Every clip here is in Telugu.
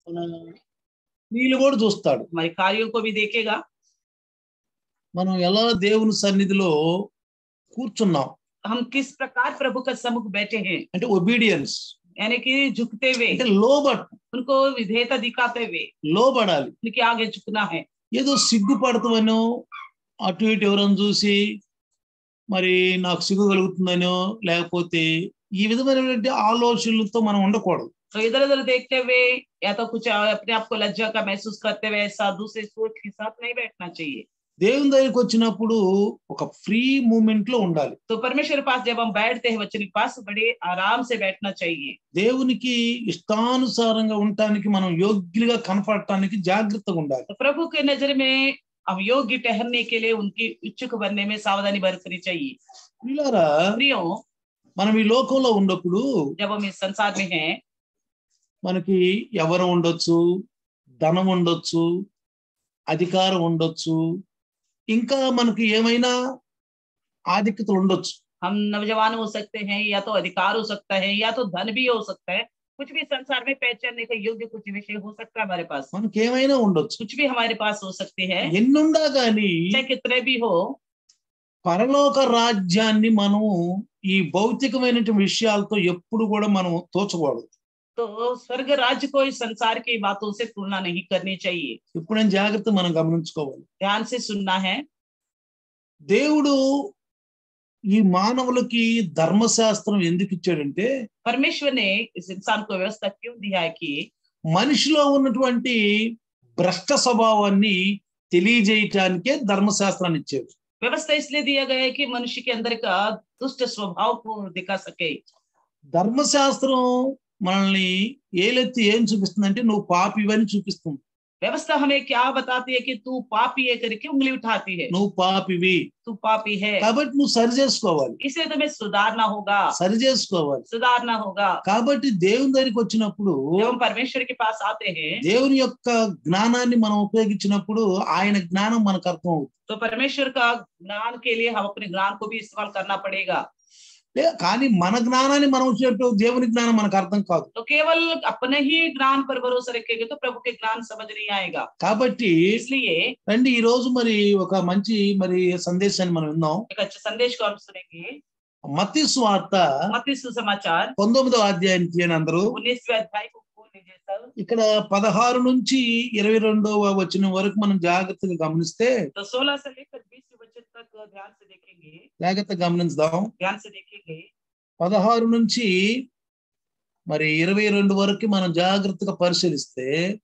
మన వీళ్ళు కూడా చూస్తాడు हमारे कार्यों को भी देखेगा మనం ఎలా దేవుని సన్నిధిలో కూర్చున్నాం हम किस प्रकार प्रभु का सम्मुख बैठे हैं అంటే ఒబీడియన్స్ यानी कि झुकते हुए అంటే లోబట్ उनको विधेयता दिखाते हुए లోబడాలి उनके आगे झुकना है ఏదో సిగ్గుపడతామనో అటు ఇటు ఎవరైనా చూసి మరి నాకు సిగ్గు కలుగుతుందనో లేకపోతే ఈ విధమైనటువంటి ఆలోచనలతో మనం ఉండకూడదు तो इधर उधर देखते हुए या तो कुछ अपने आप को लज्जा का महसूस करते हुए ऐसा दूसरे सोच के साथ नहीं बैठना चाहिए దేవుని దగ్గరికి వచ్చినప్పుడు ఒక ఫ్రీ మూమెంట్ లో ఉండాలి तो परमेश्वर के पास जब हम बैठते हैं वचन के पास बड़े आराम से बैठना चाहिए దేవునికి ఇష్టానుసారంగా ఉండటానికి మనం యోగ్యులుగా కనపడటానికి జాగ్రత్తగా ఉండాలి तो प्रभु के नजर में हम योग्य ठहरने के लिए उनकी इच्छुक बनने में सावधानी बरतनी चाहिए పిల్లరా प्रियो మనం ఈ లోకంలో ఉన్నప్పుడు जब हम इस संसार में हैं మనకి ఎవరు ఉండొచ్చు ధనం ఉండొచ్చు అధికారం ఉండొచ్చు ఇంకా మనకి ఏమైనా ఆధిక్యతలు ఉండొచ్చు हम नौजवान हो सकते हैं या तो अधिकार हो सकता है या तो धन भी हो सकता है कुछ भी संसार में पहचानने का योग्य कुछ विषय हो सकता है हमारे पास మనకి ఏమైనా ఉండొచ్చు कुछ भी हमारे पास हो सकते हैं ఎన్నుండా గాని चाहे कितने भी हो పరలోక రాజ్యాన్ని మనం ఈ భౌతికమైన విషయాలతో ఎప్పుడు కూడా మనం తోచకూడదు तो स्वर्ग राज्य को इस संसार की बातों से तुलना नहीं करनी चाहिए ఎప్పుడైనా జాగ్రత్త మనం గమనించుకోవాలి ध्यान से सुनना है దేవుడు ఈ మానవులకి ధర్మశాస్త్రం ఎందుకు ఇచ్చాడంటే परमेश्वर ने इस इंसान को व्यवस्था क्यों दिया है कि మనిషిలో ఉన్నటువంటి భ్రష్ట స్వభావాన్ని తెలియజేయటానికే ధర్మశాస్త్రాన్ని ఇచ్చాడు व्यवस्था इसलिए दिया गया है कि मनुष्य के अंदर का दुष्ट स्वभाव को दिखा सके ధర్మశాస్త్రం మనల్ని ఏలెత్తి ఏం చూపిస్తుందంటే నువ్వు పాపివని చూపిస్తుంది व्यवस्था हमें क्या बताती है कि तू पापी है करके उंगली उठाती है నువ్వు పాపివి तू पापी है కాబట్టి నువ్వు సరి చేసుకోవాలి इसे तुम्हें सुधारना होगा సరి చేసుకోవాలి सुधारना होगा కాబట్టి దేవుని దగ్గరికి వచ్చినప్పుడు जब हम परमेश्वर के पास आते हैं దేవుని యొక్క జ్ఞానాన్ని మనం ఉపయోగించినప్పుడు ఆయన జ్ఞానం మనకు అర్థం అవుతుంది तो परमेश्वर का ज्ञान के लिए हम अपने ज्ञान को भी इस्तेमाल करना पड़ेगा లే- కానీ మన జ్ఞానాన్ని మనం వచ్చినట్టు దేవుని జ్ఞానం మనకు అర్థం కాదు तो केवल अपने ही ज्ञान पर भरोसा रखेंगे तो प्रभु के ज्ञान समझ नहीं आएगा కాబట్టి इसलिए రండి ఈ రోజు మరి ఒక మంచి మరి సందేశాన్ని మనం విన్నాం एक अच्छे संदेश को हम सुनेंगे మత్తి స్వార్త मत्ती सुसमाचार పంతొమ్మిదవ అధ్యాయం తీయని అందరూ उन्नीसवें अध्याय को खोल लीजिए सब ఇక్కడ పదహారు నుంచి ఇరవై రెండవ వచ్చిన వరకు మనం జాగ్రత్తగా గమనిస్తే तो सोलह से लेकर बीस वचन तक ध्यान से देखेंगे జాగ్రత్తగా గమనించుదాం ध्यान से देखेंगे పదహారు నుంచి మరి ఇరవై రెండు వరకు మనం జాగ్రత్తగా పరిశీలిస్తే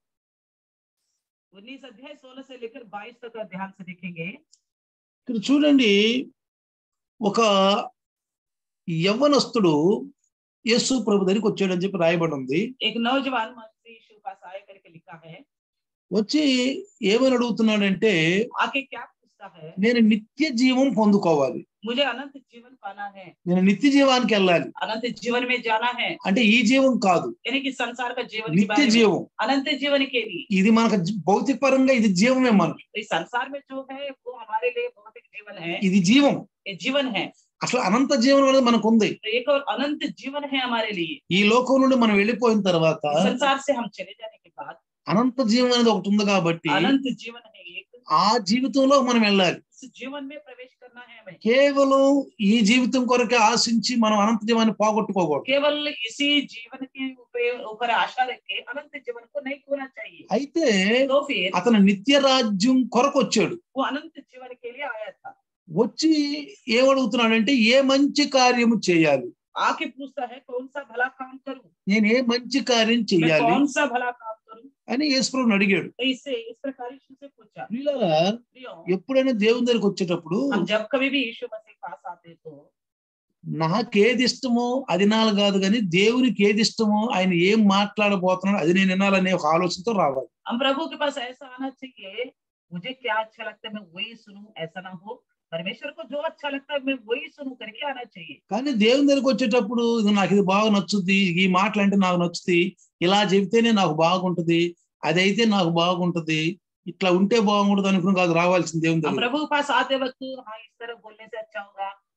उन्नीस अध्याय सोलह से लेकर बाईस तक का ध्यान से देखेंगे ఇక్కడ చూడండి ఒక యవ్వనస్తుడు యేసు ప్రభు దగ్గరికి వచ్చాడని చెప్పి రాయబడి ఉంది एक नौजवान मसीह यीशु पास आए करके लिखा है వచ్చి ఏమని అడుగుతున్నాడంటే आके क्या पूछता है నేను నిత్య జీవం పొందుకోవాలి मुझे अनंत जीवन पाना है నేను నిత్య జీవానికి వెళ్ళాలి अनंत जीवन में जाना है అంటే ఈ జీవం కాదు यानी कि संसार का जीवन के నిత్య बारे में జీవం अनंत जीवन के लिए ఇది మనకు జీ- భౌతిక పరంగా ఇది జీవమే మనకి तो इस संसार में जो है वो हमारे लिए भौतिक जीवन है ఇది జీవం ये जीवन है అసలు అనంత జీవనం అనేది మనకు ఉంది तो एक और अनंत जीवन है हमारे लिए ఈ లోకం నుండి మనం వెళ్ళిపోయిన తర్వాత इस संसार से हम चले जाने के बाद అనంత జీవం అనేది ఒకటి ఉంది కాబట్టి अनंत जीवन है एक ఆ జీవితంలో మనం వెళ్ళాలి इस जीवन में प्रवेश करना है हमें కేవలం ఈ జీవితం కొరకే ఆశించి మనం అనంత జీవాన్ని పోగొట్టుకోకూడదు केवल इसी जीवन के ऊपर ऊपर आशा रख के अनंत जीवन को नहीं खोना चाहिए అయితే तो फिर అతను నిత్య రాజ్యం కొరకు వచ్చాడు वो अनंत जीवन के लिए आया था వచ్చి ఏమడుగుతున్నాడంటే ఏ మంచి కార్యము చేయాలి आके पूछता है कौन सा भला काम करूं నేను ఏ మంచి కార్యం मैं చేయాలి कौन सा भला काम करूं అని యేసుప్రభుని అడిగాడు तो इससे इस प्रकार यीशु से पूछा ప్రియులారా, प्रियो, ఎప్పుడైనా దేవుని దగ్గరికి వచ్చేటప్పుడు हम जब कभी भी यीशु मसीह के पास आते हैं तो నాకేది ఇష్టమో అది నాలు కాదు కానీ దేవునికి ఏది ఇష్టమో ఆయన ఏం మాట్లాడబోతున్నాడో అది నేను వినాలనే ఒక ఆలోచనతో రావాలి हम प्रभु के पास ऐसा आना चाहिए मुझे क्या अच्छा लगता है मैं वही सुनूं ऐसा ना हो परमेश्वर को जो अच्छा लगता है मैं वही सुनूं करके आना चाहिए కానీ దేవుని దగ్గరికి వచ్చేటప్పుడు ఇది నాకు ఇది బాగా నచ్చుద్ది ఈ మాటలు అంటే నాకు నచ్చుతుంది ఇలా చెబితేనే నాకు బాగుంటది అదైతే నాకు బాగుంటది ఇట్లా ఉంటే బాగుంటుంది అనుకుని కాదు రావాల్సింది దేవుని हम దగ్గర प्रभु के पास आते वक्त हाँ इस तरह बोलने से अच्छा होगा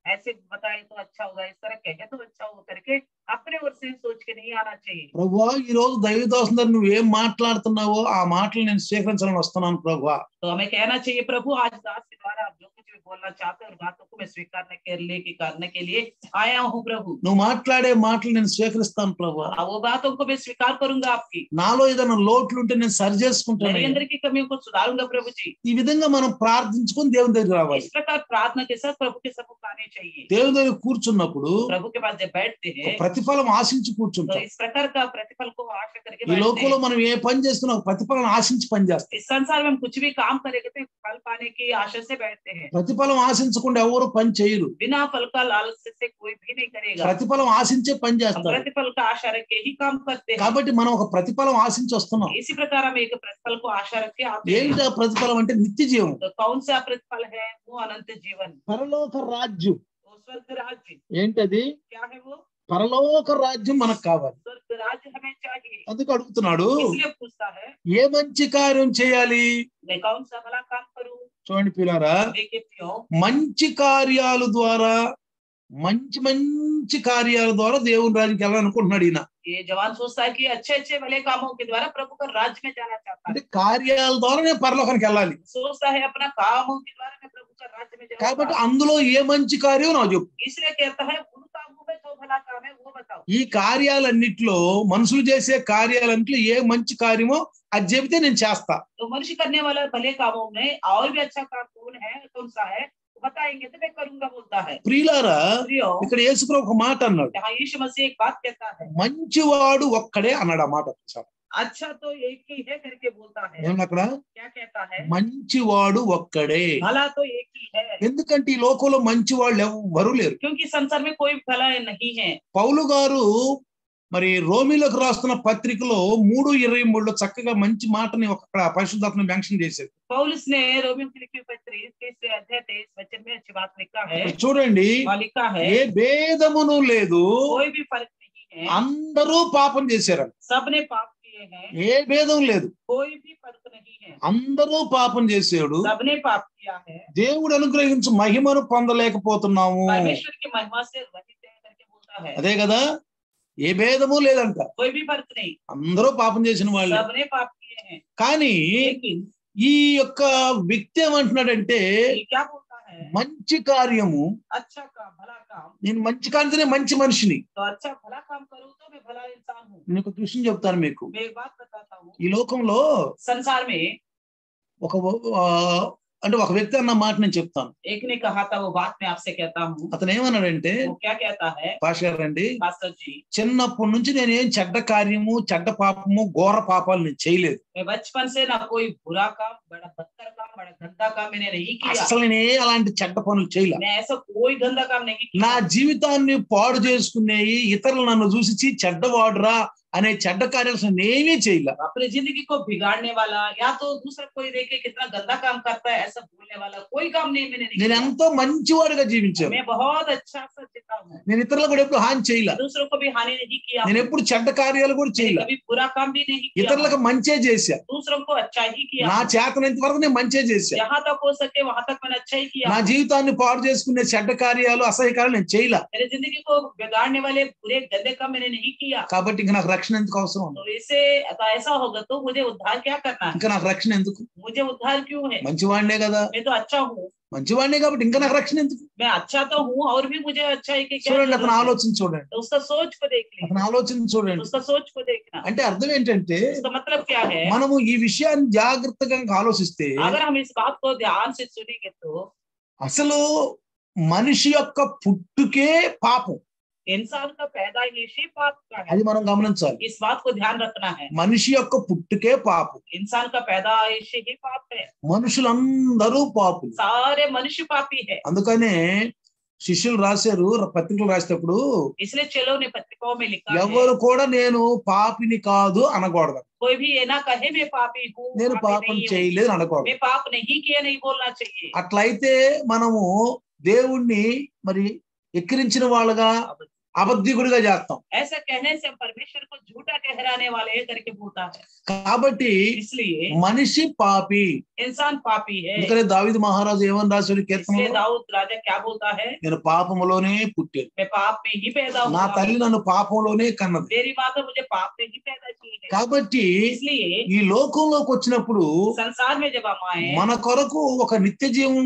ऐसे बताए तो अच्छा होगा इस तरह कहे तो अच्छा होगा करके अपने ओर से सोच के नहीं आना चाहिए ప్రభువా ఈ రోజు దైవదాసం నువ్వు ఏం మాట్లాడుతున్నావో ఆ మాటలు నేను స్వీకరించాలని వస్తున్నాను ప్రభువా तो हमें कहना चाहिए प्रभु आज दास के द्वारा आप जो कुछ भी बोलना चाहते हैं और बातों को मैं स्वीकारने के लिए कि करने के लिए आया हूँ प्रभु నువ్వు మాట్లాడే మాటలు నేను స్వీకరిస్తాను ప్రభువా हाँ, वो बातों को मैं स्वीकार करूंगा आपकी నాలో ఏదైనా లోట్లు ఉంటే నేను సరి చేసుకుంటాను मेरे अंदर की कमियों को सुधारूंगा प्रभु जी ఈ విధంగా మనం ప్రార్థించుకొని దేవుని దగ్గర రావాలి इस प्रकार प्रार्थना के साथ प्रभु के सबको आने चाहिए దేవుని దగ్గర కూర్చున్నప్పుడు प्रभु के पास जब बैठते हैं ప్రతిఫలం ఆశించి तो కూర్చుంటాం इस प्रकार का प्रतिफल को आशा करके ఈ बैठते లోకంలో हैं మనం ఏ పని చేస్తున్నా ఒక ప్రతిఫలం ఆశించి పని చేస్తాం इस संसार में हम कुछ भी काम करेंगे तो फल पाने की आशा से बैठते हैं ప్రతిఫలం ఆశించకుండా ఎవరు పని చేయరు बिना फल का लालच से कोई भी नहीं करेगा ప్రతిఫలం ఆశించే పని हम చేస్తారు प्रतिफल का आशा रख के ही काम करते हैं కాబట్టి మనం ఒక ప్రతిఫలం ఆశించి వస్తున్నాం इसी प्रकार हम एक प्रतिफल को आशा रख के आते हैं ఏంటి ఆ ప్రతిఫలం అంటే నిత్య జీవం तो कौन सा प्रतिफल है वो अनंत जीवन పరలోక రాజ్యం वो स्वर्ग राज्य ఏంటది क्या है वो పరలోక రాజ్యం మనకు కావాలి स्वर्ग राज्य हमें चाहिए అందుకు అడుగుతున్నాడు इसलिए पूछता है ఏ మంచి కార్యం చేయాలి मैं कौन सा भला काम करूं చూడండి పిల్లారా देखिए क्यों మంచి కార్యాల ద్వారా మంచి మంచి కార్యాల ద్వారా దేవుని రాజ్యానికి వెళ్ళాలనుకుంటున్నాడు ఈయన ये जवान सोचता है कि अच्छे अच्छे भले कामों के द्वारा प्रभु का राज्य में जाना चाहता అంటే है కార్యాల ద్వారా నేను పరలోకానికి వెళ్ళాలి सोचता है अपना कामों के द्वारा मैं प्रभु का राज्य में కాబట్టి जाऊंगा అందులో ఏ మంచి కార్యం నాకు చెప్పు इसलिए कहता है उन कामों में जो भला काम है वो बताओ ఈ కార్యాలన్నిట్లో మనుషులు చేసే కార్యాలన్నిట్లో ఏ మంచి కార్యమో అది చెబితే నేను చేస్తా तो मनुष्य करने वाला भले कामों में और भी अच्छा काम कौन है कौन सा है वो बताएंगे तो मैं करूंगा बोलता है ప్రియులారా प्रियो ఇక్కడ యేసుప్రభు ఒక మాట అన్నాడు यहाँ यीशु मसीह एक बात कहता है మంచివాడు ఒక్కడే అన్నాడు ఆ మాట ఒకసారి. अच्छा तो एक ही है करके बोलता है ఏమన్నా అక్కడ क्या कहता है మంచివాడు ఒక్కడే भला तो एक ही है ఎందుకంటే ఈ లోకంలో మంచి వాళ్ళు ఎవ్వరూ లేరు क्योंकि संसार में कोई भला नहीं है పౌలు గారు మరి రోమిలకు రాస్తున్న పత్రికలో మూడు ఇరవై మూడులో చక్కగా మంచి మాటని ఒక అక్కడ పరిశుద్ధాత్మ మెన్షన్ చేశారు पौलुस ने रोमियो की लिखी पत्री तीसरे अध्याय तेईस वचन में अच्छी बात लिखा है చూడండి वहाँ लिखा है ఏ భేదమును లేదు कोई भी फर्क नहीं है అందరూ పాపం చేశారంట सबने पाप किए हैं ఏ భేదం లేదు कोई भी फर्क नहीं है అందరూ పాపం చేసాడు सबने पाप किया है దేవుడు అనుగ్రహించు మహిమను పొందలేకపోతున్నాము परमेश्वर की महिमा से वही तय करके बोलता है అదే కదా ఏ భేదము లేదంట कोई भी फर्क नहीं అందరూ పాపం చేసిన వాళ్ళు सबने पाप किए हैं కానీ लेकिन ఈ యొక్క వ్యక్తి ఏమంటున్నాడంటే ये क्या बोलता है మంచి కార్యము अच्छा काम भला काम నేను మంచి కార్యనే మంచి మనిషిని तो अच्छा भला काम करूँ तो मैं भला इंसान हूँ నేను ఒక విషయం చెప్తాను మీకు मैं एक बात बताता हूँ ఈ లోకంలో संसार में ఒక ఆ, అంటే ఒక వ్యక్తి అన్న మాట నేను చెప్తాను एक ने कहा था वो बात मैं आपसे कहता हूँ అతను ఏమన్నాడంటే वो क्या कहता है పాష గారండి पास्टर जी చిన్నప్పటి నుంచి నేనేం చెడ్డ కార్యము చెడ్డ పాపము ఘోర పాపాలు నేను చేయలేదు मैं बचपन से ना कोई बुरा काम बड़ा बदतर काम बड़ा गंदा काम मैंने नहीं किया అసలు నేనే అలాంటి చెడ్డ పనులు చేయలే मैं ऐसा कोई गंदा काम नहीं నా किया జీవితాన్ని పాడు చేసుకునేవి ఇతరులు నన్ను చూసి "ఛీ, చెడ్డవాడురా అనే చెడ్డ కార్యాలు అసలు నేనే చేయలే अपनी जिंदगी को बिगाड़ने वाला या तो दूसरा कोई देख के कितना गंदा काम करता है ऐसा बोलने वाला कोई काम नहीं मैंने नहीं నేను किया ఎంతో మంచివాడిగా జీవించాను मैं बहुत अच्छा सा जीता हूँ నేను ఇతరులకు కూడా ఎప్పుడు హాని చేయలే दूसरों को भी हानि नहीं किया నేను ఎప్పుడు చెడ్డ కార్యాలు కూడా मैंने చేయలే कभी बुरा काम भी नहीं किया ఇతరులకు మంచే చేశా दूसरों को अच्छा ही किया నా చేతనంత వరకు నేను మంచే చేశా जहाँ तक हो सके वहां तक मैंने अच्छा ही किया నా జీవితాన్ని పాడు చేసుకునే చెడ్డ కార్యాలు అసహ్య కార్యాలు నేను చేయలే मेरी जिंदगी को बिगाड़ने वाले बुरे गंदे काम मैंने नहीं किया కాబట్టి ఇంకా నాకు రక్షణ ఎందుకు అవసరం ఉంది? तो इसे अगर ऐसा होगा तो मुझे उद्धार क्या करना है ఇంకా నాకు రక్షణ ఎందుకు मुझे उद्धार क्यों है మంచివాడినే కదా मैं तो अच्छा हूँ మంచివాడినే కాబట్టి ఇంకా నాకు రక్షణ ఎందుకు मैं अच्छा तो हूँ और भी मुझे अच्छा है कि क्या చూడండి जरूरत అతను है? ఆలోచన చూడండి तो उसका सोच को देख लीजिए అతను ఆలోచన చూడండి उसका सोच को देखना అంటే అర్థం ఏంటంటే उसका मतलब क्या है మనము ఈ విషయాన్ని జాగ్రత్తగా ఆలోచిస్తే अगर हम इस बात को ध्यान से सुनेंगे तो అసలు మనిషి యొక్క పుట్టుకే పాపం इंसान का पैदाइश ही पाप का है అది మనం గమనించాలి इस बात को ध्यान रखना है మనిషి యొక్క పుట్టుకే పాపం इंसान का पैदाइश ही पाप है మనుషులందరూ పాపులు सारे मनुष्य पापी है అందుకనే శిష్యులు రాశారు పత్రికలు రాసేటప్పుడు इसलिए चलो ने पत्रिकाओं में लिखा है ఎవరు కూడా నేను పాపిని కాదు అనకూడదు कोई भी ये ना कहे मैं पापी हूँ నేను पापी పాపం नहीं हूँ। చేయలేదు అనకూడదు मैं पाप नहीं किया नहीं बोलना चाहिए అట్లయితే మనము దేవుణ్ణి మరి ఎక్కిరించిన వాళ్ళగా అబద్ధికుడిగా చేస్తాం ऐसा कहने से हम परमेश्वर को झूठा ठहराने वाले है करके बोलता है కాబట్టి इसलिए మనిషి పాపి इंसान पापी है అందుకనే దావిది మహారాజు ఏమని రాశాడు इसलिए కీర్తనలో दाऊद राजा क्या बोलता है నేను పాపములోనే పుట్టాను मैं पाप में ही पैदा నా हुआ తల్లి हूँ। నన్ను పాపంలోనే కన్నది मेरी माँ तो मुझे पाप में ही पैदा की है కాబట్టి इसलिए ఈ లోకంలోకి వచ్చినప్పుడు संसार में जब हम आए మన కొరకు ఒక నిత్య జీవం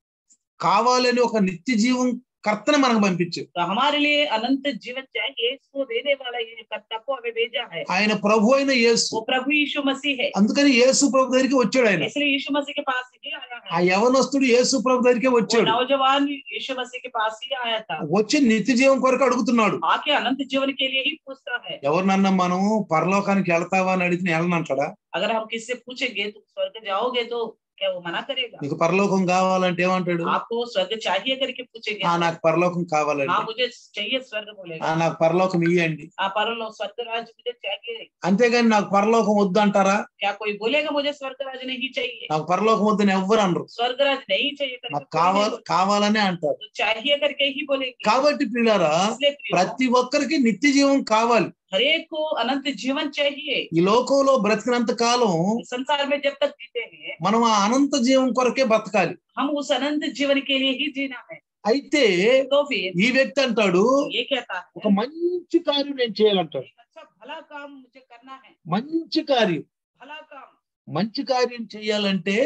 కావాలని ఒక నిత్య జీవం కర్తను మనకు పంపించారు तो हमारे लिए अनंत जीवन चाहिए इसको देने वाला ये कर्ता को हमें भेजा है ఆయన ప్రభు అయిన యేసు वो प्रभु यीशु मसीह है అందుకని యేసు ప్రభు దగ్గరికి వచ్చాడు ఆయన इसलिए यीशु मसीह के पास ही आया ఆ है యవనస్తుడు యేసు ప్రభు దగ్గరికి वो వచ్చాడు नौजवान यीशु मसीह के पास ही आया था వచ్చి నిత్య జీవం కొరకు అడుగుతున్నాడు आके अनंत जीवन के लिए ही पूछता है ఎవరినన్నా మనం పరలోకానికి వెళ్తావా అని అడిగితే వెళ్ళనంటాడా अगर हम किससे पूछेंगे तुम स्वर्ग जाओगे तो क्या वो मना करेगा నీకు పరలోకం కావాలంటే ఏమంటాడు आपको स्वर्ग चाहिए करके पूछेंगे ఆ నాకు పరలోకం हाँ కావాలండి मुझे चाहिए स्वर्ग ఆ बोलेगा నాకు పరలోకం ఇయ్యండి हाँ परलो स्वर्ग राज मुझे चाहिए అంతేగాని నాకు పరలోకం వద్దు అంటారా क्या कोई बोलेगा मुझे स्वर्ग राज नहीं चाहिए నాకు పరలోకం వద్దని ఎవ్వరు అనరు स्वर्ग राज नहीं चाहिए करके నాకు कोई కావాలి नहीं కావాలనే అంటారు बोलता। तो चाहिए करके ही बोलेंगे కాబట్టి పిల్లరా इसलिए प्रियो, ప్రతి ఒక్కరికి నిత్య జీవం కావాలి हर एक को अनंत जीवन चाहिए ఈ లోకంలో బ్రతికినంత కాలం इस संसार में जब तक जीते हैं మనం ఆ అనంత జీవం కొరకే బతకాలి हम उस अनंत जीवन के लिए ही जीना है అయితే तो फिर ఈ వ్యక్తి అంటాడు ये कहता ఒక है మంచి కార్యం నేను చేయాలంటాడు एक अच्छा भला काम मुझे करना है మంచి కార్యం भला काम మంచి కార్యం చేయాలంటే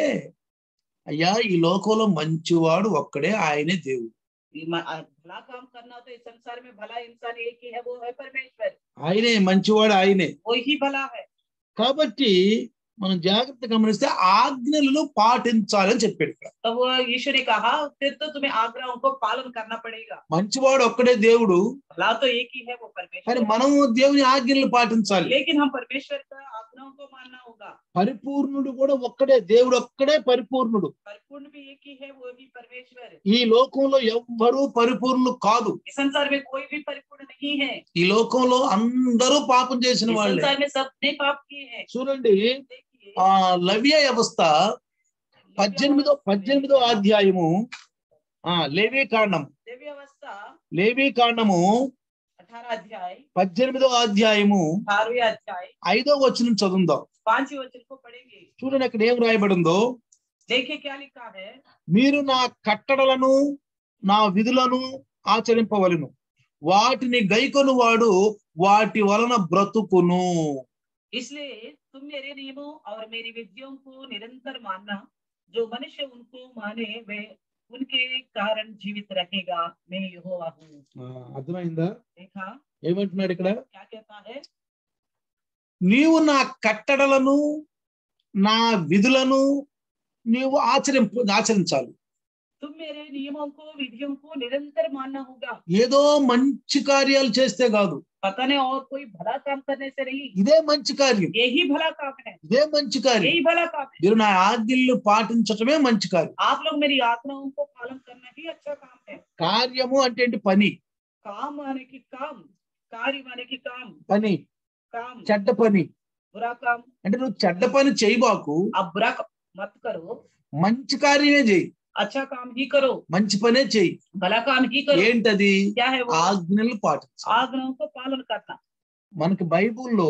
అయ్యా ఈ లోకంలో మంచివాడు ఒక్కడే ఆయనే దేవుడు ये म- आ- भला काम करना तो इस संसार में भला इंसान एक ही है वो है परमेश्वर ఆయనే మంచివాడు ఆయనే वो ही भला है కాబట్టి మనం జాగ్రత్త గమనిస్తే ఆజ్ఞలను పాటించాలని చెప్పాడు ఇక్కడ तो वो यीशु ने कहा फिर तो तुम्हें आग्रहों को पालन करना पड़ेगा మంచివాడు ఒక్కడే దేవుడు भला तो एक ही है वो కానీ परमेश्वर మనము దేవుని ఆజ్ఞలను పాటించాలి लेकिन हम परमेश्वर का आग्रहों को मानना होगा పరిపూర్ణుడు కూడా ఒక్కడే దేవుడు ఒక్కడే పరిపూర్ణుడు परिपूर्ण भी एक ही है वो भी परमेश्वर ఈ లోకంలో ఎవ్వరూ పరిపూర్ణులు కాదు इस संसार में कोई भी परिपूर्ण नहीं है ఈ లోకంలో అందరూ పాపం చేసిన इस వాళ్ళే संसार में सबने पाप किए हैं చూడండి देखिए ఆ లవ్య వ్యవస్థ పద్దెనిమిదో పద్దెనిమిదో అధ్యాయము ఆ లేవీ కాండం दिव्य अवस्था లేవీ కాండము अठारह अध्याय పద్దెనిమిదో అధ్యాయము अठारहवें अध्याय ఐదో వచనం చదువుదాం पांचवें वचन को पढ़ेंगे చూడండి అక్కడ ఏం రాయబడిందో देखिए क्या लिखा है మీరు నా కట్టడలను నా విధులను ఆచరింపవలను వాటిని గైకొను వాడు వాటి వలన బ్రతుకును इसलिए तुम मेरे नियमों और मेरी विधियों को निरंतर मानना जो मनुष्य उनको माने वे उनके कारण जीवित रहेगा मैं यहोवा हूँ ఆ, అర్థమైందా देखा ఏమంటున్నాడు ఇక్కడ क्या कहता है నీవు నా కట్టడలను నా విధులను నీవు ఆచరింపు ఆచరించాలి तुम मेरे नियमों को विधियों को निरंतर मानना होगा ఏదో మంచి కార్యాలు చేస్తే కాదు पता नहीं और कोई भला काम करने से नहीं ఇదే మంచి కార్యం यही भला काम है ఇదే మంచి కార్యం यही भला काम है మీరు నా ఆజ్ఞలను పాటించటమే మంచి కార్యం आप लोग मेरी आत्माओं को पालन करना ही अच्छा काम है కార్యము అంటే ఏంటి పని काम आने की काम कार्य माने की काम పని काम చెడ్డ పని बुरा काम అంటే నువ్వు చెడ్డ పని చేయబాకు आप बुरा क- मत करो మంచి కార్యమే చేయి अच्छा काम ही करो మంచి పనే చెయ్యి भला काम ही करो ఏంటది क्या है वो ఆజ్ఞలు పాటించాలి आग्रहों को पालन करना మనకి బైబుల్లో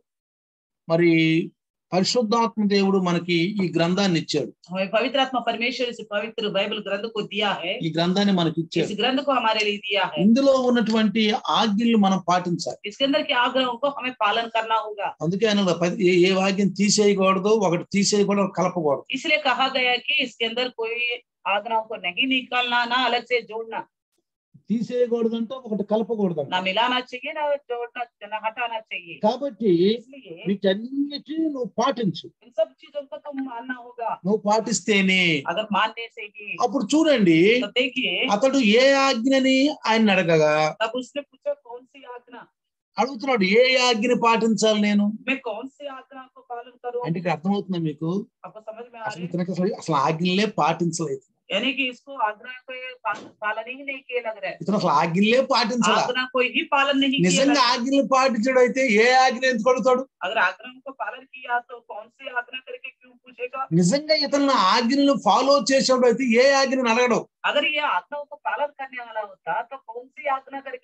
మరి పరిశుద్ధాత్మ దేవుడు మనకి ఈ గ్రంథాన్ని ఇచ్చాడు हमें पवित्र आत्मा परमेश्वर इस पवित्र बाइबल ग्रंथ को दिया है ఈ గ్రంథాన్ని మనకి इस ఇచ్చాడు ग्रंथ को हमारे लिए दिया है ఇందులో ఉన్నటువంటి ఆజ్ఞలు మనం పాటించాలి इसके अंदर के आग्रहों को हमें पालन करना होगा అందుకే ఆయన పది- ఏ- ఏ వాక్యం తీసేయకూడదు ఒకటి తీసేయకూడదు ఒకటి కలపకూడదు इसलिए कहा गया कि इसके अंदर कोई आग्रहों को नहीं निकालना ना अलग से जोड़ना తీసేయకూడదు అంటే ఒకటి కలపకూడదు ना मिलाना चाहिए ना जोड़ना ना हटाना चाहिए కాబట్టి इसलिए వీటన్నిటిని నువ్వు పాటించు इन सब चीजों को तुम मानना होगा నువ్వు పాటిస్తేనే अगर मानने से ही అప్పుడు చూడండి तो देखिए అతడు ఏ ఆజ్ఞని ఆయన అడగగా तब उसने पूछा कौन सी आज्ञा అడుగుతున్నాడు ఏ ఆజ్ఞని పాటించాలి నేను मैं कौन सी आज्ञा को पालन करूं అంటే ఇక్కడ అర్థమవుతుందా మీకు आपको समझ में आ అసలు रही है ఇతనికి అసలు అసలు ఆజ్ఞలే పాటించలేదు यानी कि इसको आज्ञा को पा- पालन ही नहीं किया लग रहा है ఇతను అసలు ఆజ్ఞలే పాటించాల आज्ञा को ही पालन नहीं किया लग నిజంగా रहा है। ఆజ్ఞలు పాటించడం అయితే ఏ ఆజ్ఞ ఎందుకు అడుగుతాడు अगर आग्रह को पालन किया तो कौन सी आज्ञा करके क्यों पूछेगा నిజంగా ఇతను ఆజ్ఞలను ఫాలో చేసేవాడు అయితే ఏ ఆజ్ఞను అడగడు अगर ये आज्ञाओं को पालन करने वाला होता तो कौन सी आज्ञा करके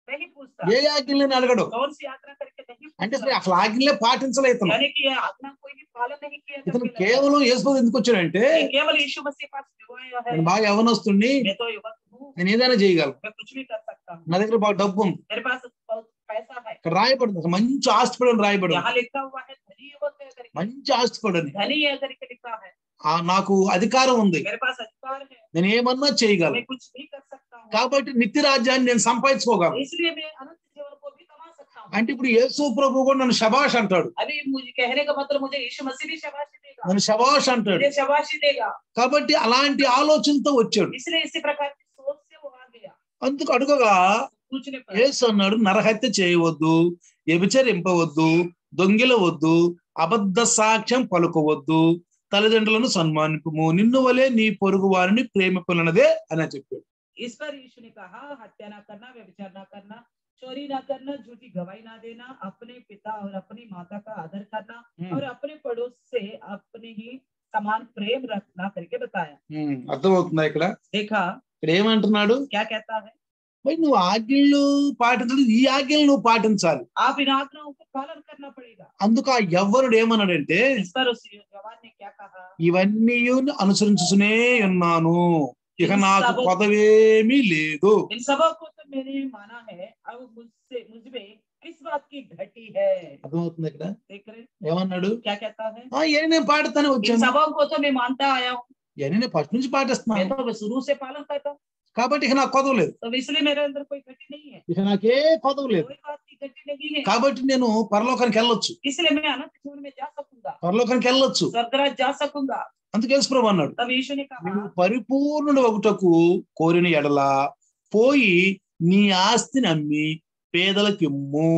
नहीं पूछता ఏ ఆజ్ఞలను అడగడు कौन सी यात्रा करके नहीं అంటే पूछता అసలు ఆజ్ఞలే పాటించలే ఇతను यानी कि ये आज्ञा कोई भी पालन नहीं किया ఇతను करके लगा। కేవలం యేసు ఎందుకు వచ్చాడంటే ये केवल यीशु मसीह पास क्यों आया है నేను బాగా యవనొస్తుంది मैं तो युवक हूँ నేను ఏదైనా చేయగలను मैं कुछ भी कर सकता हूँ నా దగ్గర బాగా డబ్బు ఉంది मेरे पास बहुत पैसा है ఇక్కడ రాయబడింది ఒక మంచి ఆస్తిపడి అని రాయబడింది यहाँ लिखा हुआ है धनी युवक है करके మంచి ఆస్తిపడి అని धनी है करके लिखा है ఆ నాకు అధికారం ఉంది मेरे पास अधिकार है నేను ఏమన్నా చేయగలను मैं कुछ भी कर सकता हूँ కాబట్టి నిత్య రాజ్యాన్ని నేను సంపాదించుకోగలను इसलिए मैं अनंत जीवन को भी कमा सकता हूँ అంటే ఇప్పుడు యేసు ప్రభు కూడా నన్ను శబాష్ అంటాడు अभी मुझे कहने का मतलब मुझे यीशु मसीह भी शाबाशी देगा నన్ను శబాష్ అంటాడు मुझे शाबाशी देगा కాబట్టి అలాంటి ఆలోచనతో వచ్చాడు इसलिए इसी प्रकार की सोच से वो आ गया అందుకు అడుగగా पूछने पर యేసు అన్నాడు నరహత్య చేయవద్దు వ్యభిచరింపవద్దు దొంగిలవద్దు అబద్ధ సాక్ష్యం పలుకోవద్దు తల్లిదండ్రులను సన్మానింపము నిన్ను వలే నీ పొరుగు వారిని ప్రేమిపులనదే అని చెప్పాడు इस पर यीशु ने कहा हत्या ना करना व्यभिचार ना करना चोरी ना करना झूठी गवाही ना देना अपने पिता और अपनी माता का आदर करना और अपने पड़ोस से अपने ही समान प्रेम रखना करके बताया ఉమ్, అర్థమవుతుందా ఇక్కడ देखा ఇక్కడ ఏమంటున్నాడు क्या कहता है మరి నువ్వు ఆజ్ఞలు పాటించలేదు ఈ ఆజ్ఞలు నువ్వు పాటించాలి आप इन आज्ञाओं को पालन करना पड़ेगा అందుకు ఆ యవ్వనుడు ఏమన్నాడంటే इस पर उस जवान ने क्या कहा ఇవన్నీ అనుసరించునే ఉన్నాను ఇక నాకు పదవేమీ లేదు इन सबों को तो मैंने माना है अब मुझसे मुझ में किस बात की घटी है అర్థమవుతుంది ఇక్కడ देख रहे ఏమన్నాడు क्या कहता है ఆ ఏ నేను పాడుతానే इन వచ్చాను सबों को तो मैं मानता आया हूँ ఇవన్నీ నేను ఫస్ట్ నుంచి मैं పాటిస్తున్నాను तो शुरू से पालन करता हूँ కాబట్టి ఇక నాకు కొదవలేదు तो इसलिए मेरे अंदर कोई घटी नहीं है ఇక నాకే కొదవలేదు कोई बात की घटी नहीं है కాబట్టి నేను పరలోకానికి వెళ్ళొచ్చు इसलिए मैं अनंत जीवन में जा सकूंगा పరలోకానికి వెళ్ళొచ్చు स्वर्गराज जा सकूंगा అందుకే యేసుప్రభు అన్నాడు तब यीशु ने कहा నువ్వు పరిపూర్ణుడు ఒకటకు కోరిన ఎడల పోయి నీ ఆస్తిని అమ్మి పేదలకిమ్ము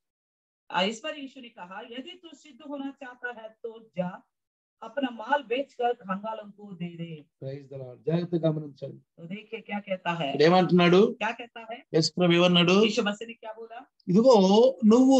आ, इस पर यीशु ने कहा यदि तू सिद्ध होना चाहता है तो जा अपना माल बेचकर कंगालों को दे दे జాగ్రత్తగా గమనించండి तो देखिए क्या कहता है ఇక్కడ ఏమంటున్నాడు क्या कहता है యేసుప్రభు ఏమన్నాడు यीशु मसीह ने क्या बोला ఇదిగో నువ్వు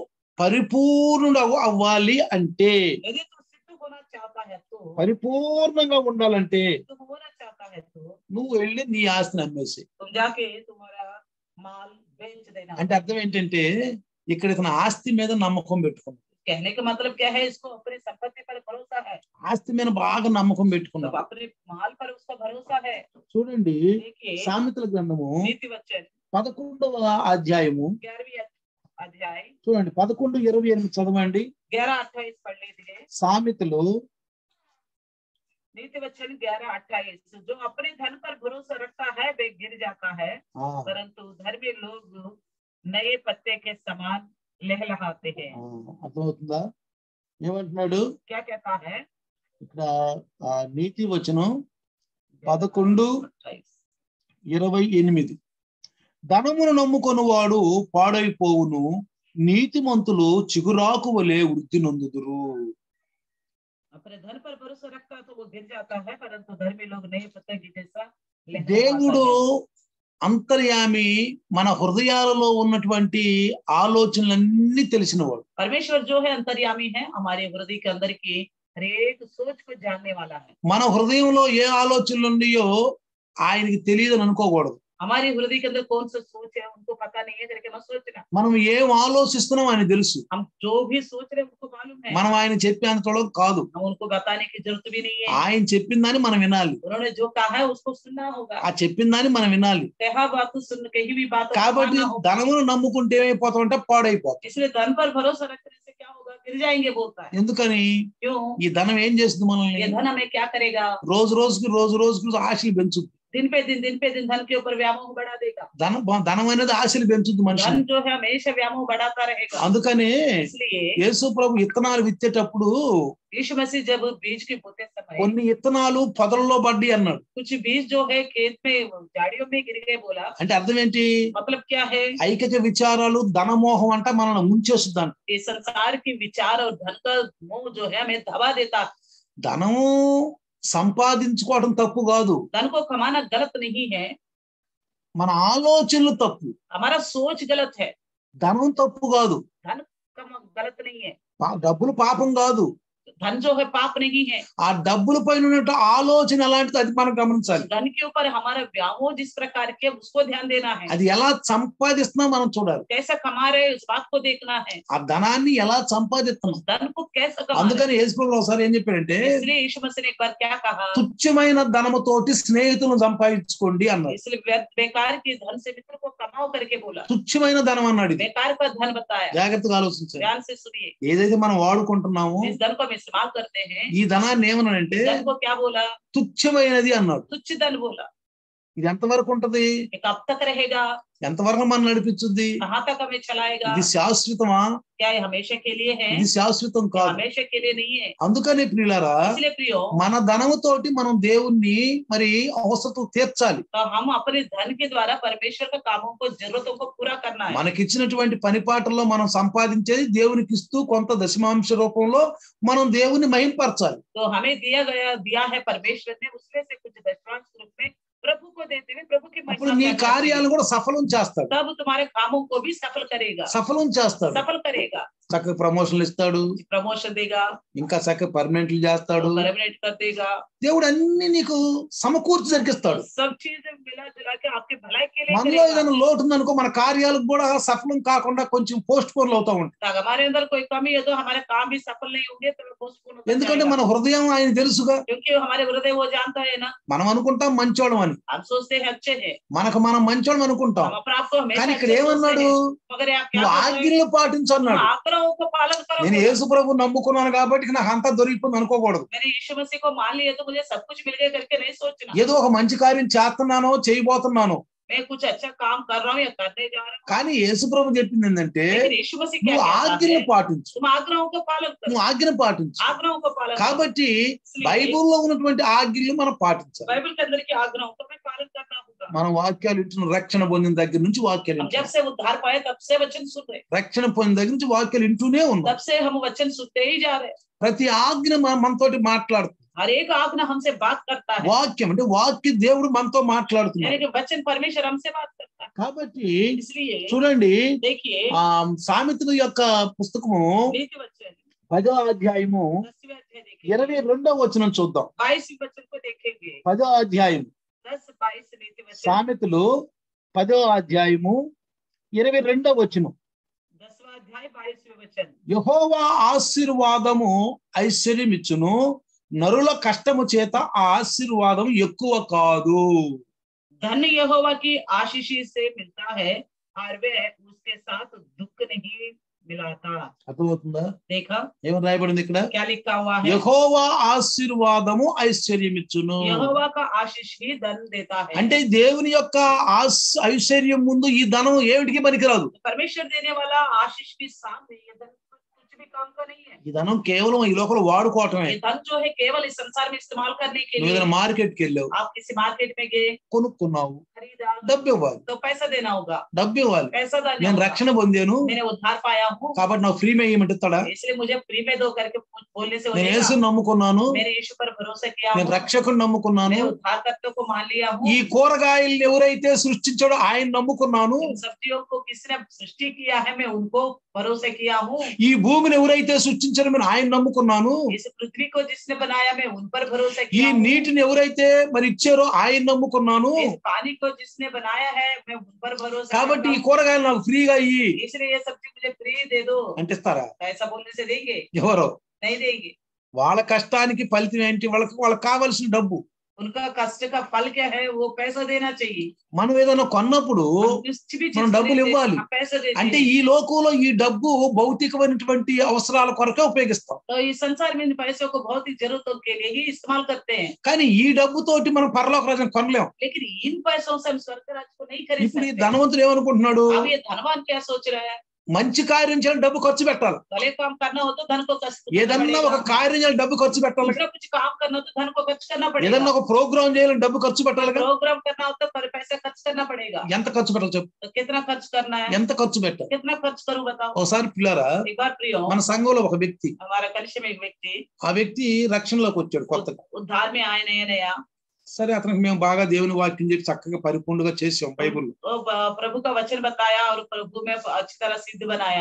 పరిపూర్ణుడు అవ్వాలి అంటే यदि तू सिद्ध होना चाहता है तो పరిపూర్ణంగా ఉండాలంటే तुम होना चाहता है तो నువ్వు వెళ్ళి నీ ఆస్తిని అమ్మేసి तुम जाके तुम्हारा माल बेच देना అంటే అర్థం ఏంటంటే ఇక్కడ ఇతను ఆస్తి మీద నమ్మకం పెట్టుకున్నాడు कहने का मतलब क्या है इसको अपनी संपत्ति पर भरोसा है ఆస్తి మీద బాగా నమ్మకం मतलब పెట్టుకున్నాడు अपने माल पर उसका भरोसा है చూడండి देखिए సామెతల గ్రంథము नीति वचन పదకొండవ అధ్యాయము ग्यारहवीं अध्याय చూడండి పదకొండు ఇరవై ఎనిమిది చదవండి ग्यारह अट्ठाईस पढ़ लीजिए సామెతలు नीति वचन ग्यारह अट्ठाईस जो अपने धन पर भरोसा रखता है वे गिर जाता है ఆ, परंतु धर्मी लोग नए पत्ते के समान लहलहाते हैं ఆ, అర్థమవుతుందా ఏమంటున్నాడు क्या कहता है ఇక్కడ ఆ నీతి వచనం పదకొండు अट्ठाईस ఇరవై ఎనిమిది ధనమును నమ్ముకొని వాడు పాడైపోవును నీతిమంతులు చిగురాకు వలె వృద్ధి నొందుదురు अपने धन पर भरोसा रखता तो वो गिर जाता है परंतु धर्मी लोग नए पत्ते की जैसा लहलहाता దేవుడు है। అంతర్యామి మన హృదయాలలో ఉన్నటువంటి ఆలోచనలన్నీ తెలిసినవాడు परमेश्वर जो है अंतर्यामी है हमारे हृदय के अंदर की हरेक सोच को जानने वाला है మన హృదయంలో ఏ ఆలోచనలు ఉన్నాయో ఆయనకి తెలియదని అనుకోకూడదు हमारे हृदय के अंदर कौन सा सोच है उनको पता नहीं है करके मत सोचना మనం ఏం ఆలోచిస్తున్నాం ఆయన తెలుసు हम जो भी सोच रहे हैं उनको मालूम है మనం ఆయన చెప్పేంత తొలగ కాదు हम उनको बताने की जरूरत भी नहीं है ఆయన చెప్పిన దాన్ని మనం వినాలి उन्होंने जो कहा है उसको सुनना होगा ఆ చెప్పిన దాన్ని మనం వినాలి कहा बात तो सुन कहीं भी बात కాబట్టి ధనమును నమ్ముకుంటే ఏమైపోతామంటే పాడైపోతాం इसलिए धन पर भरोसा रखने से क्या होगा गिर जाएंगे बोलता है ఎందుకని क्यों ఈ ధనం ఏం చేస్తుంది మనల్ని ये धन हमें क्या करेगा రోజు రోజుకి రోజు రోజుకి ఆశలు పెంచుద్ది दिन पे दिन दिन पे दिन धन के ऊपर व्यामोह बढ़ा देगा ధనం ధనం అనేది ఆశలు పెంచుద్ది धन మనిషిని जो है हमेशा व्यामोह बढ़ाता रहेगा అందుకనే इसलिए యేసు ప్రభు విత్తనాలు విత్తేటప్పుడు यीशु मसीह जब बीज के बोते समय కొన్ని విత్తనాలు పొదల్లో పడ్డి అన్నాడు कुछ बीज जो है खेत में झाड़ियों में गिर गए बोला అంటే అర్థం ఏంటి मतलब क्या है ఐక్యత విచారాలు ధనమోహం అంట మనల్ని ముంచేస్తుందంట ये संसार की विचार और धन का मोह जो है हमें दबा देता ధనము సంపాదించుకోవడం తప్పు కాదు धन को कमाना गलत नहीं है మన ఆలోచనలు తప్పు हमारा सोच गलत है ధనం తప్పు కాదు कम गलत नहीं है పా- డబ్బులు పాపం కాదు धन जो है पाप नहीं है ఆ డబ్బుల పైన ఉన్నట్టు ఆలోచన ఎలాంటిది అది మనం గమనించాలి धन के ऊपर हमारा व्यामोह जिस प्रकार के उसको ध्यान देना है అది ఎలా సంపాదిస్తున్నా మనం చూడాలి कैसा कमा रहे हैं, उस बात को देखना है ఆ ధనాన్ని ఎలా సంపాదిస్తున్నాం उस धन को कैसा कमा रहे అందుకని యేసుప్రభు ఒకసారి ఏం చెప్పాడంటే हैं। इसलिए यीशु मसीह ने एक बार क्या कहा తుచ్చమైన ధనముతోటి స్నేహితులను సంపాదించుకోండి అన్నారు इसलिए व्यर्थ बेकार के धन से मित्र को कमाओ करके बोला తుచ్చమైన ధనం అన్నాడు ఇది बेकार का धन बताया జాగ్రత్తగా ఆలోచించాలి ध्यान से सुनिए ఏదైతే మనం వాడుకుంటున్నామో जिस धन को हम इस्तेमाल करते हैं ఈ ధనాన్ని ఏమన్నాడంటే धन को क्या बोला తుచ్చమైనది అన్నాడు तुच्छ धन बोला ఇది ఎంతవరకు ఉంటది ये कब तक रहेगा ఎంతవరకు మనం నడిపించుద్ది कहाँ तक हमें चलाएगा ఇది శాశ్వతమా क्या ये हमेशा के लिए है ఇది శాశ్వతం ये కాదు हमेशा के लिए नहीं है అందుకనే ప్రియులారా इसलिए प्रियो మన ధనముతోటి మనం దేవుణ్ణి మరి అవసరం తీర్చాలి तो हम अपने धन के द्वारा परमेश्वर का कामों को जरूरतों को पूरा करना है మనకిచ్చినటువంటి పనిపాటల్లో మనం సంపాదించేది దేవునికి ఇస్తూ కొంత దశమాంశ రూపంలో మనం దేవుని మహింపరచాలి तो हमें दिया गया दिया है परमेश्वर ने उसमें से कुछ दशमांश रूप में प्रभु को देते हुए प्रभु की అప్పుడు महिमा నీ करना चाहिए। కార్యాలను కూడా సఫలం చేస్తాడు तब तुम्हारे कामों को भी सफल करेगा సఫలం చేస్తాడు सफल करेगा చక్కగా ప్రమోషన్లు ఇస్తాడు प्रमोशन देगा ఇంకా చక్కగా పర్మనెంట్లు చేస్తాడు परमानेंट कर देगा దేవుడు అన్ని నీకు సమకూర్చి జరిగిస్తాడు सब चीजें मिला जुला के आपके भलाई के लिए మనలో करेगा ఏదైనా లోటు ఉందనుకో మన కార్యాలకు కూడా సఫలం కాకుండా కొంచెం పోస్ట్ పోన్లు అవుతా ఉంటాయి तो अगर हमारे अंदर कोई कमी है तो हमारे काम भी सफल नहीं होंगे तो पोस्टपोन होता ఎందుకంటే जाएगा। మన హృదయం ఆయన తెలుసుగా क्योंकि हमारे हृदय वो जानता है ना మనం అనుకుంటాం మంచోళం అని हम सोचते हैं अच्छे हैं మనకు మనం మంచోళం అనుకుంటాం हम अपने आप को हमेशा కానీ ఇక్కడ अच्छे सोचते ఏమన్నాడు हैं। मगर आप क्या నువ్వు बोल रहे हैं? ఆజ్ఞలు పాటించు तुम అన్నాడు आग्रहों को पालन करो నేను యేసు ప్రభు నమ్ముకున్నాను కాబట్టి నాకు అంతా దొరికిపోయింది అనుకోకూడదు मैंने यीशु मसीह को मान लिया तो मुझे सब कुछ मिल गया करके नहीं सोचना ఏదో ఒక మంచి కార్యం చేస్తున్నానో చేయబోతున్నాను मैं कुछ अच्छा काम कर रहा हूँ या करने जा रहा हूँ కానీ యేసు ప్రభు చెప్పింది ఏంటంటే लेकिन यीशु मसीह क्या నువ్వు कहता ఆజ్ఞలు है పాటించు तुम आग्रहों को पालन करो నువ్వు ఆజ్ఞ పాటించు आग्रहों को पालन करो కాబట్టి इसलिए బైబిల్లో ఉన్నటువంటి ఆజ్ఞలు మనం పాటించాలి बाइबल के अंदर की आग्रहों को मैं पालन करना होगा మనం వాక్యాలు వింటున్న రక్షణ పొందిన దగ్గర నుంచి వాక్యాలు हम जब వింటున్నాం. से उद्धार पाए तब से वचन सुन रहे రక్షణ పొందిన దగ్గర నుంచి వాక్యాలు వింటూనే ఉన్నాం तब से हम वचन सुनते ही जा रहे हैं ప్రతి ఆజ్ఞ మన- మనతోటి మాట్లాడుతుంది हर एक आज्ञा हमसे बात करता है వాక్యం అంటే వాక్య దేవుడు మనతో మాట్లాడుతున్నాడు यानी कि वचन परमेश्वर हमसे बात करता है కాబట్టి इसलिए చూడండి देखिए ఆ సామెతల యొక్క పుస్తకము नीति वचन పదో అధ్యాయము दसवें अध्याय ఇరవై देखेंगे రెండో వచనం చూద్దాం बाईसवीं वचन को देखेंगे పదో అధ్యాయం दस बाईस नीति वचन సామెతలు పదో అధ్యాయము ఇరవై రెండో వచనం दसवां अध्याय बाईसवें वचन యహోవా ఆశీర్వాదము ఐశ్వర్యమిచ్చును నరుల కష్టము చేత ఆ ఆశీర్వాదం ఎక్కువ కాదు धन यहोवा की आशीष से मिलता है और वे उसके साथ दुख नहीं मिलाता అర్థమవుతుందా देखा ఏమని రాయబడింది ఇక్కడ क्या लिखा हुआ है యహోవా ఆశీర్వాదము ఐశ్వర్యమిచ్చును यहोवा का आशीष ही धन देता है అంటే దేవుని యొక్క ఆశ ఐశ్వర్యం ముందు ఈ ధనం ఏమిటికి పనికిరాదు परमेश्वर देने वाला आशीष के सामने ये धन कुछ भी काम का नहीं है ఈ ధనం కేవలం ఈ లోపల వాడుకోవటమే ये धन जो है केवल इस संसार में इस्तेमाल करने के నువ్వు लिए ఏదైనా మార్కెట్కి వెళ్ళావు आप किसी मार्केट में गए కొనుక్కున్నావు खरीदा డబ్బు ఇవ్వాలి तो पैसा देना होगा డబ్బు ఇవ్వాలి पैसा देना నేను होगा। రక్షణ పొందాను मैंने उद्धार पाया हूँ కాబట్టి నాకు ఫ్రీ ఇవ్వమంటే ఇస్తాడా इसलिए मुझे फ्री में दो करके बोलने से हो నేను जाएगा। యేసు నమ్ముకున్నాను मैंने यीशु पर भरोसा किया నేను हूँ రక్షకుని నమ్ముకున్నాను मैं उद्धारकर्ता को मान लिया हूँ ఈ కూరగాయలు ఎవరైతే సృష్టించాడో ఆయన నమ్ముకున్నాను इन सब्जियों को किसने सृष्टि किया है मैं उनको भरोसा किया हूँ ఈ భూమిని ఎవరైతే సృష్టించారో నేను ఆయన నమ్ముకున్నాను इस पृथ्वी को जिसने बनाया मैं उन पर भरोसा ఈ किया हूँ నీటిని ఎవరైతే మరి ఇచ్చారో ఆయన నమ్ముకున్నాను इस पानी को जिसने बनाया है मैं उन पर भरोसा కాబట్టి ఈ करता हूँ। కూరగాయలు నాకు ఫ్రీగా ఇయ్యి इसलिए ये सब्जी मुझे फ्री दे दो అంటే ఇస్తారా तो ऐसा बोलने से देंगे ఎవరో नहीं देंगे వాళ్ళ కష్టానికి ఫలితం ఏంటి వాళ్ళకి వాళ్ళకి కావాల్సిన డబ్బు उनका कष्ट का फल क्या है वो पैसा देना चाहिए మనం ఏదైనా కొన్నప్పుడు हम कुछ भी चीज మనం డబ్బులు खरीदते हैं, ఇవ్వాలి. हम पैसा देते అంటే हैं ఈ లోకంలో ఈ డబ్బు భౌతికమైనటువంటి అవసరాల కొరకే ఉపయోగిస్తాం तो इस संसार में इन पैसों को बहुत ही जरूरतों के लिए ही इस्तेमाल करते हैं కానీ ఈ డబ్బుతోటి మనం పరలోక రాజ్యం కొనలేం लेकिन इन पैसों से हम स्वर्ग राज्य को नहीं खरीद ఇప్పుడు ఈ सकते ధనవంతుడు ఏమనుకుంటున్నాడు अब ये धनवान क्या सोच रहा है మంచి కార్యం చేయాలి డబ్బు ఖర్చు పెట్టాలి भले काम करना हो तो धन को खर्च करना ఏదన్నా ఒక पड़ेगा। కార్యం చేయాలి డబ్బు ఖర్చు పెట్టాలి दूसरा कुछ काम करना हो तो धन को खर्च करना ఏదన్నా पड़ेगा ఒక ప్రోగ్రామ్ చేయాలని డబ్బు ఖర్చు పెట్టాలి కదా प्रोग्राम करना हो तो पर- पैसा खर्च करना पड़ेगा ఎంత ఖర్చు పెట్టాలి చెప్పు तो कितना खर्च करना है ఎంత ఖర్చు పెట్టాలి कितना खर्च करूं बताओ ఒకసారి పిల్లరా एक बार प्रियो మన సంఘంలో ఒక వ్యక్తి हमारा कलिश में एक व्यक्ति ఆ వ్యక్తి రక్షణలోకి వచ్చాడు కొత్తగా उद्धार में आए नया नया సరే అతనికి మేము బాగా దేవుని వాక్యం చెప్పి చక్కగా పరిపూర్ణంగా చేసాం బైబుల్ वो ब- प्रभु का वचन बताया और प्रभु में अच्छी तरह सिद्ध बनाया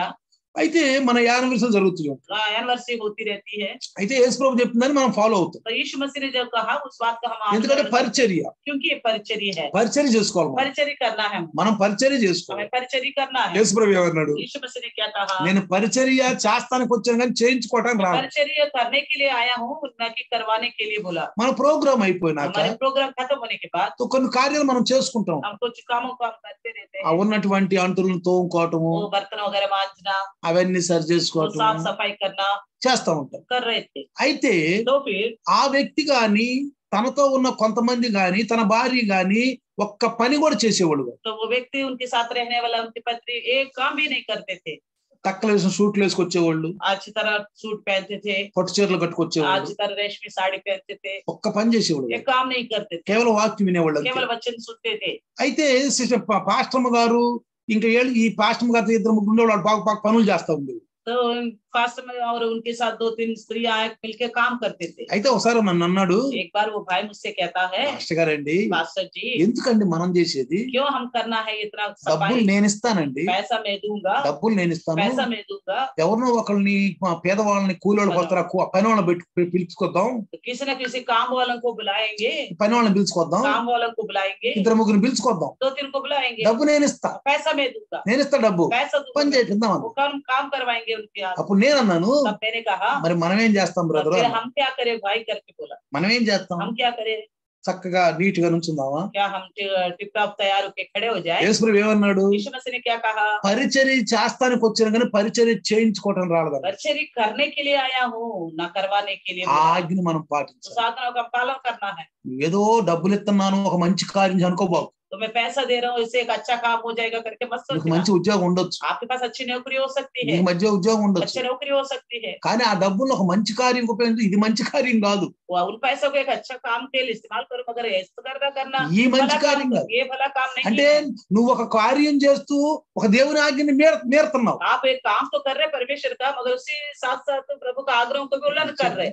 అయితే మన యానివర్సరీ జరుగుతుంది एनिवर्सरी होती रहती है అయితే యేసు ప్రభు చెప్తుందని మనం ఫాలో అవుతాం तो यीशु मसीह ने जब कहा उस बात का हम ఎందుకంటే आचरण పరిచర్య करें, क्योंकि ये परिचर्य है పరిచర్య చేసుకోవాలి మనం. परिचर्य करना है हमको। మనం పరిచర్య చేసుకోవాలి हमें परिचर्य करना है యేసు ప్రభు ఏమన్నాడు यीशु मसीह ने क्या कहा నేను పరిచర్య చేస్తానికి వచ్చాను కానీ చేయించుకోవటానికి రాను परिचर्य करने के लिए आया हूँ न कि करवाने के लिए बोला మన ప్రోగ్రామ్ అయిపోయినాక हमारे प्रोग्राम खत्म होने के बाद తో కొన్ని కార్యాలు మనం చేసుకుంటాం हम कुछ कामों को हम करते रहते ఆ हैं ఉన్నటువంటి అంటులను తోముకోవటము वो बर्तन वगैरह मांजना అవన్నీ సరి वो చేసుకోవటం साफ सफाई करना చేస్తా ఉంటాం कर रहे थे అయితే तो फिर ఆ వ్యక్తి గాని తనతో ఉన్న కొంతమంది గాని తన భార్య గాని ఒక్క పని కూడా చేసేవాడు కాదు. तो वो व्यक्ति उनके साथ रहने वाला उनकी पत्नी एक काम भी नहीं करते थे టక్కలు వేసిన సూట్లు వేసుకొచ్చేవాళ్ళు अच्छी तरह सूट पहनते थे పొట్టు చీరలు కట్టుకొచ్చేవాళ్ళు अच्छी तरह रेशमी साड़ी पहनते थे ఒక్క పని చేసేవాడు ये కాదు. काम नहीं करते थे కేవలం వాక్యం వినేవాళ్ళు అంతే. केवल वचन सुनते थे అయితే సిస్టర్ పా- పాస్టమ్మ గారు ఇంకా ఏళ్ళు ఈ పాస్టమ్మ గారితో ఇద్దరు ముగ్గురు ఉండేవాళ్ళు వాళ్ళు బాగా బాగా పనులు చేస్తా ఉండేవి तो फास्ट में और उनके साथ दो तीन स्त्री आए मिलके काम करते थे అయితే ఒకసారి నన్ను అన్నాడు एक बार वो भाई मुझसे कहता है పాస్టర్ గారండి मास्टर जी ఎందుకండి మనం చేసేది क्यों हम करना है इतना డబ్బులు सफाई నేను ఇస్తానండి पैसा मैं दूंगा డబ్బులు నేను ఇస్తాను पैसा मैं दूंगा ఎవరినో ఒకరిని మా పేదవాళ్ళని కూలోళ్ళకి వస్తారా పని వాళ్ళని పెట్టి పి- పిలుచుకొద్దాం तो किसी न किसी काम वालों को बुलाएंगे పని వాళ్ళని పిలుచుకొద్దాం काम वालों को बुलाएंगे ఇద్దరు ముగ్గురు పిలుచుకొద్దాం दो तीन को बुलाएंगे డబ్బు నేను ఇస్తా पैसा मैं दूंगा నేను ఇస్తా డబ్బు पैसा పని दूंगा చేపిద్దాం वो काम काम करवाएंगे उनके हाथ అప్పుడు నేను అన్నాను तब मैंने कहा మరి మనం ఏం చేస్తాం "तब బ్రదర్ फिर हम क्या करें भाई करके बोला మనం ఏం చేస్తాం हम क्या करें చక్కగా నీట్ గా నుంచుందామా क्या हम टिप टॉप तैयार होके खड़े हो जाए యేసుప్రభు ఏమన్నాడు यीशु मसीह ने क्या कहा పరిచర్య చేస్తానికి వచ్చాను కానీ పరిచర్య చేయించుకోవటం రాలేదు परिचर्य करने के लिए आया हूँ न करवाने के लिए ఆ बोला। ఆజ్ఞని మనం उस పాటించాలి आज्ञा का पालन करना है ఏదో డబ్బులు ఇస్తున్నాను ఒక మంచి కార్యం అనుకోబాకు तो मैं पैसा दे रहा हूँ इससे एक अच्छा काम हो जाएगा करके मत నీకు सोचना మంచి ఉద్యోగం ఉండొచ్చు आपके पास अच्छी नौकरी हो सकती है నీకు మధ్య ఉద్యోగం ఉండొచ్చు अच्छी नौकरी हो सकती है కానీ ఆ డబ్బులు ఒక మంచి కార్యం ఉపయోగించి ఇది మంచి కార్యం కాదు वो उन पैसों को एक अच्छा काम के लिए इस्तेमाल करो मगर ऐसा करना करना ఈ మంచి भला కార్యం काम కాదు ये भला काम नहीं అంటే है నువ్వు ఒక కార్యం చేస్తూ ఒక దేవుని ఆజ్ఞని మీర మీరుతున్నావు आप एक काम तो कर रहे हैं परमेश्वर का मगर उसी साथ साथ प्रभु का आग्रहों को भी उल्लंघन कर रहे हैं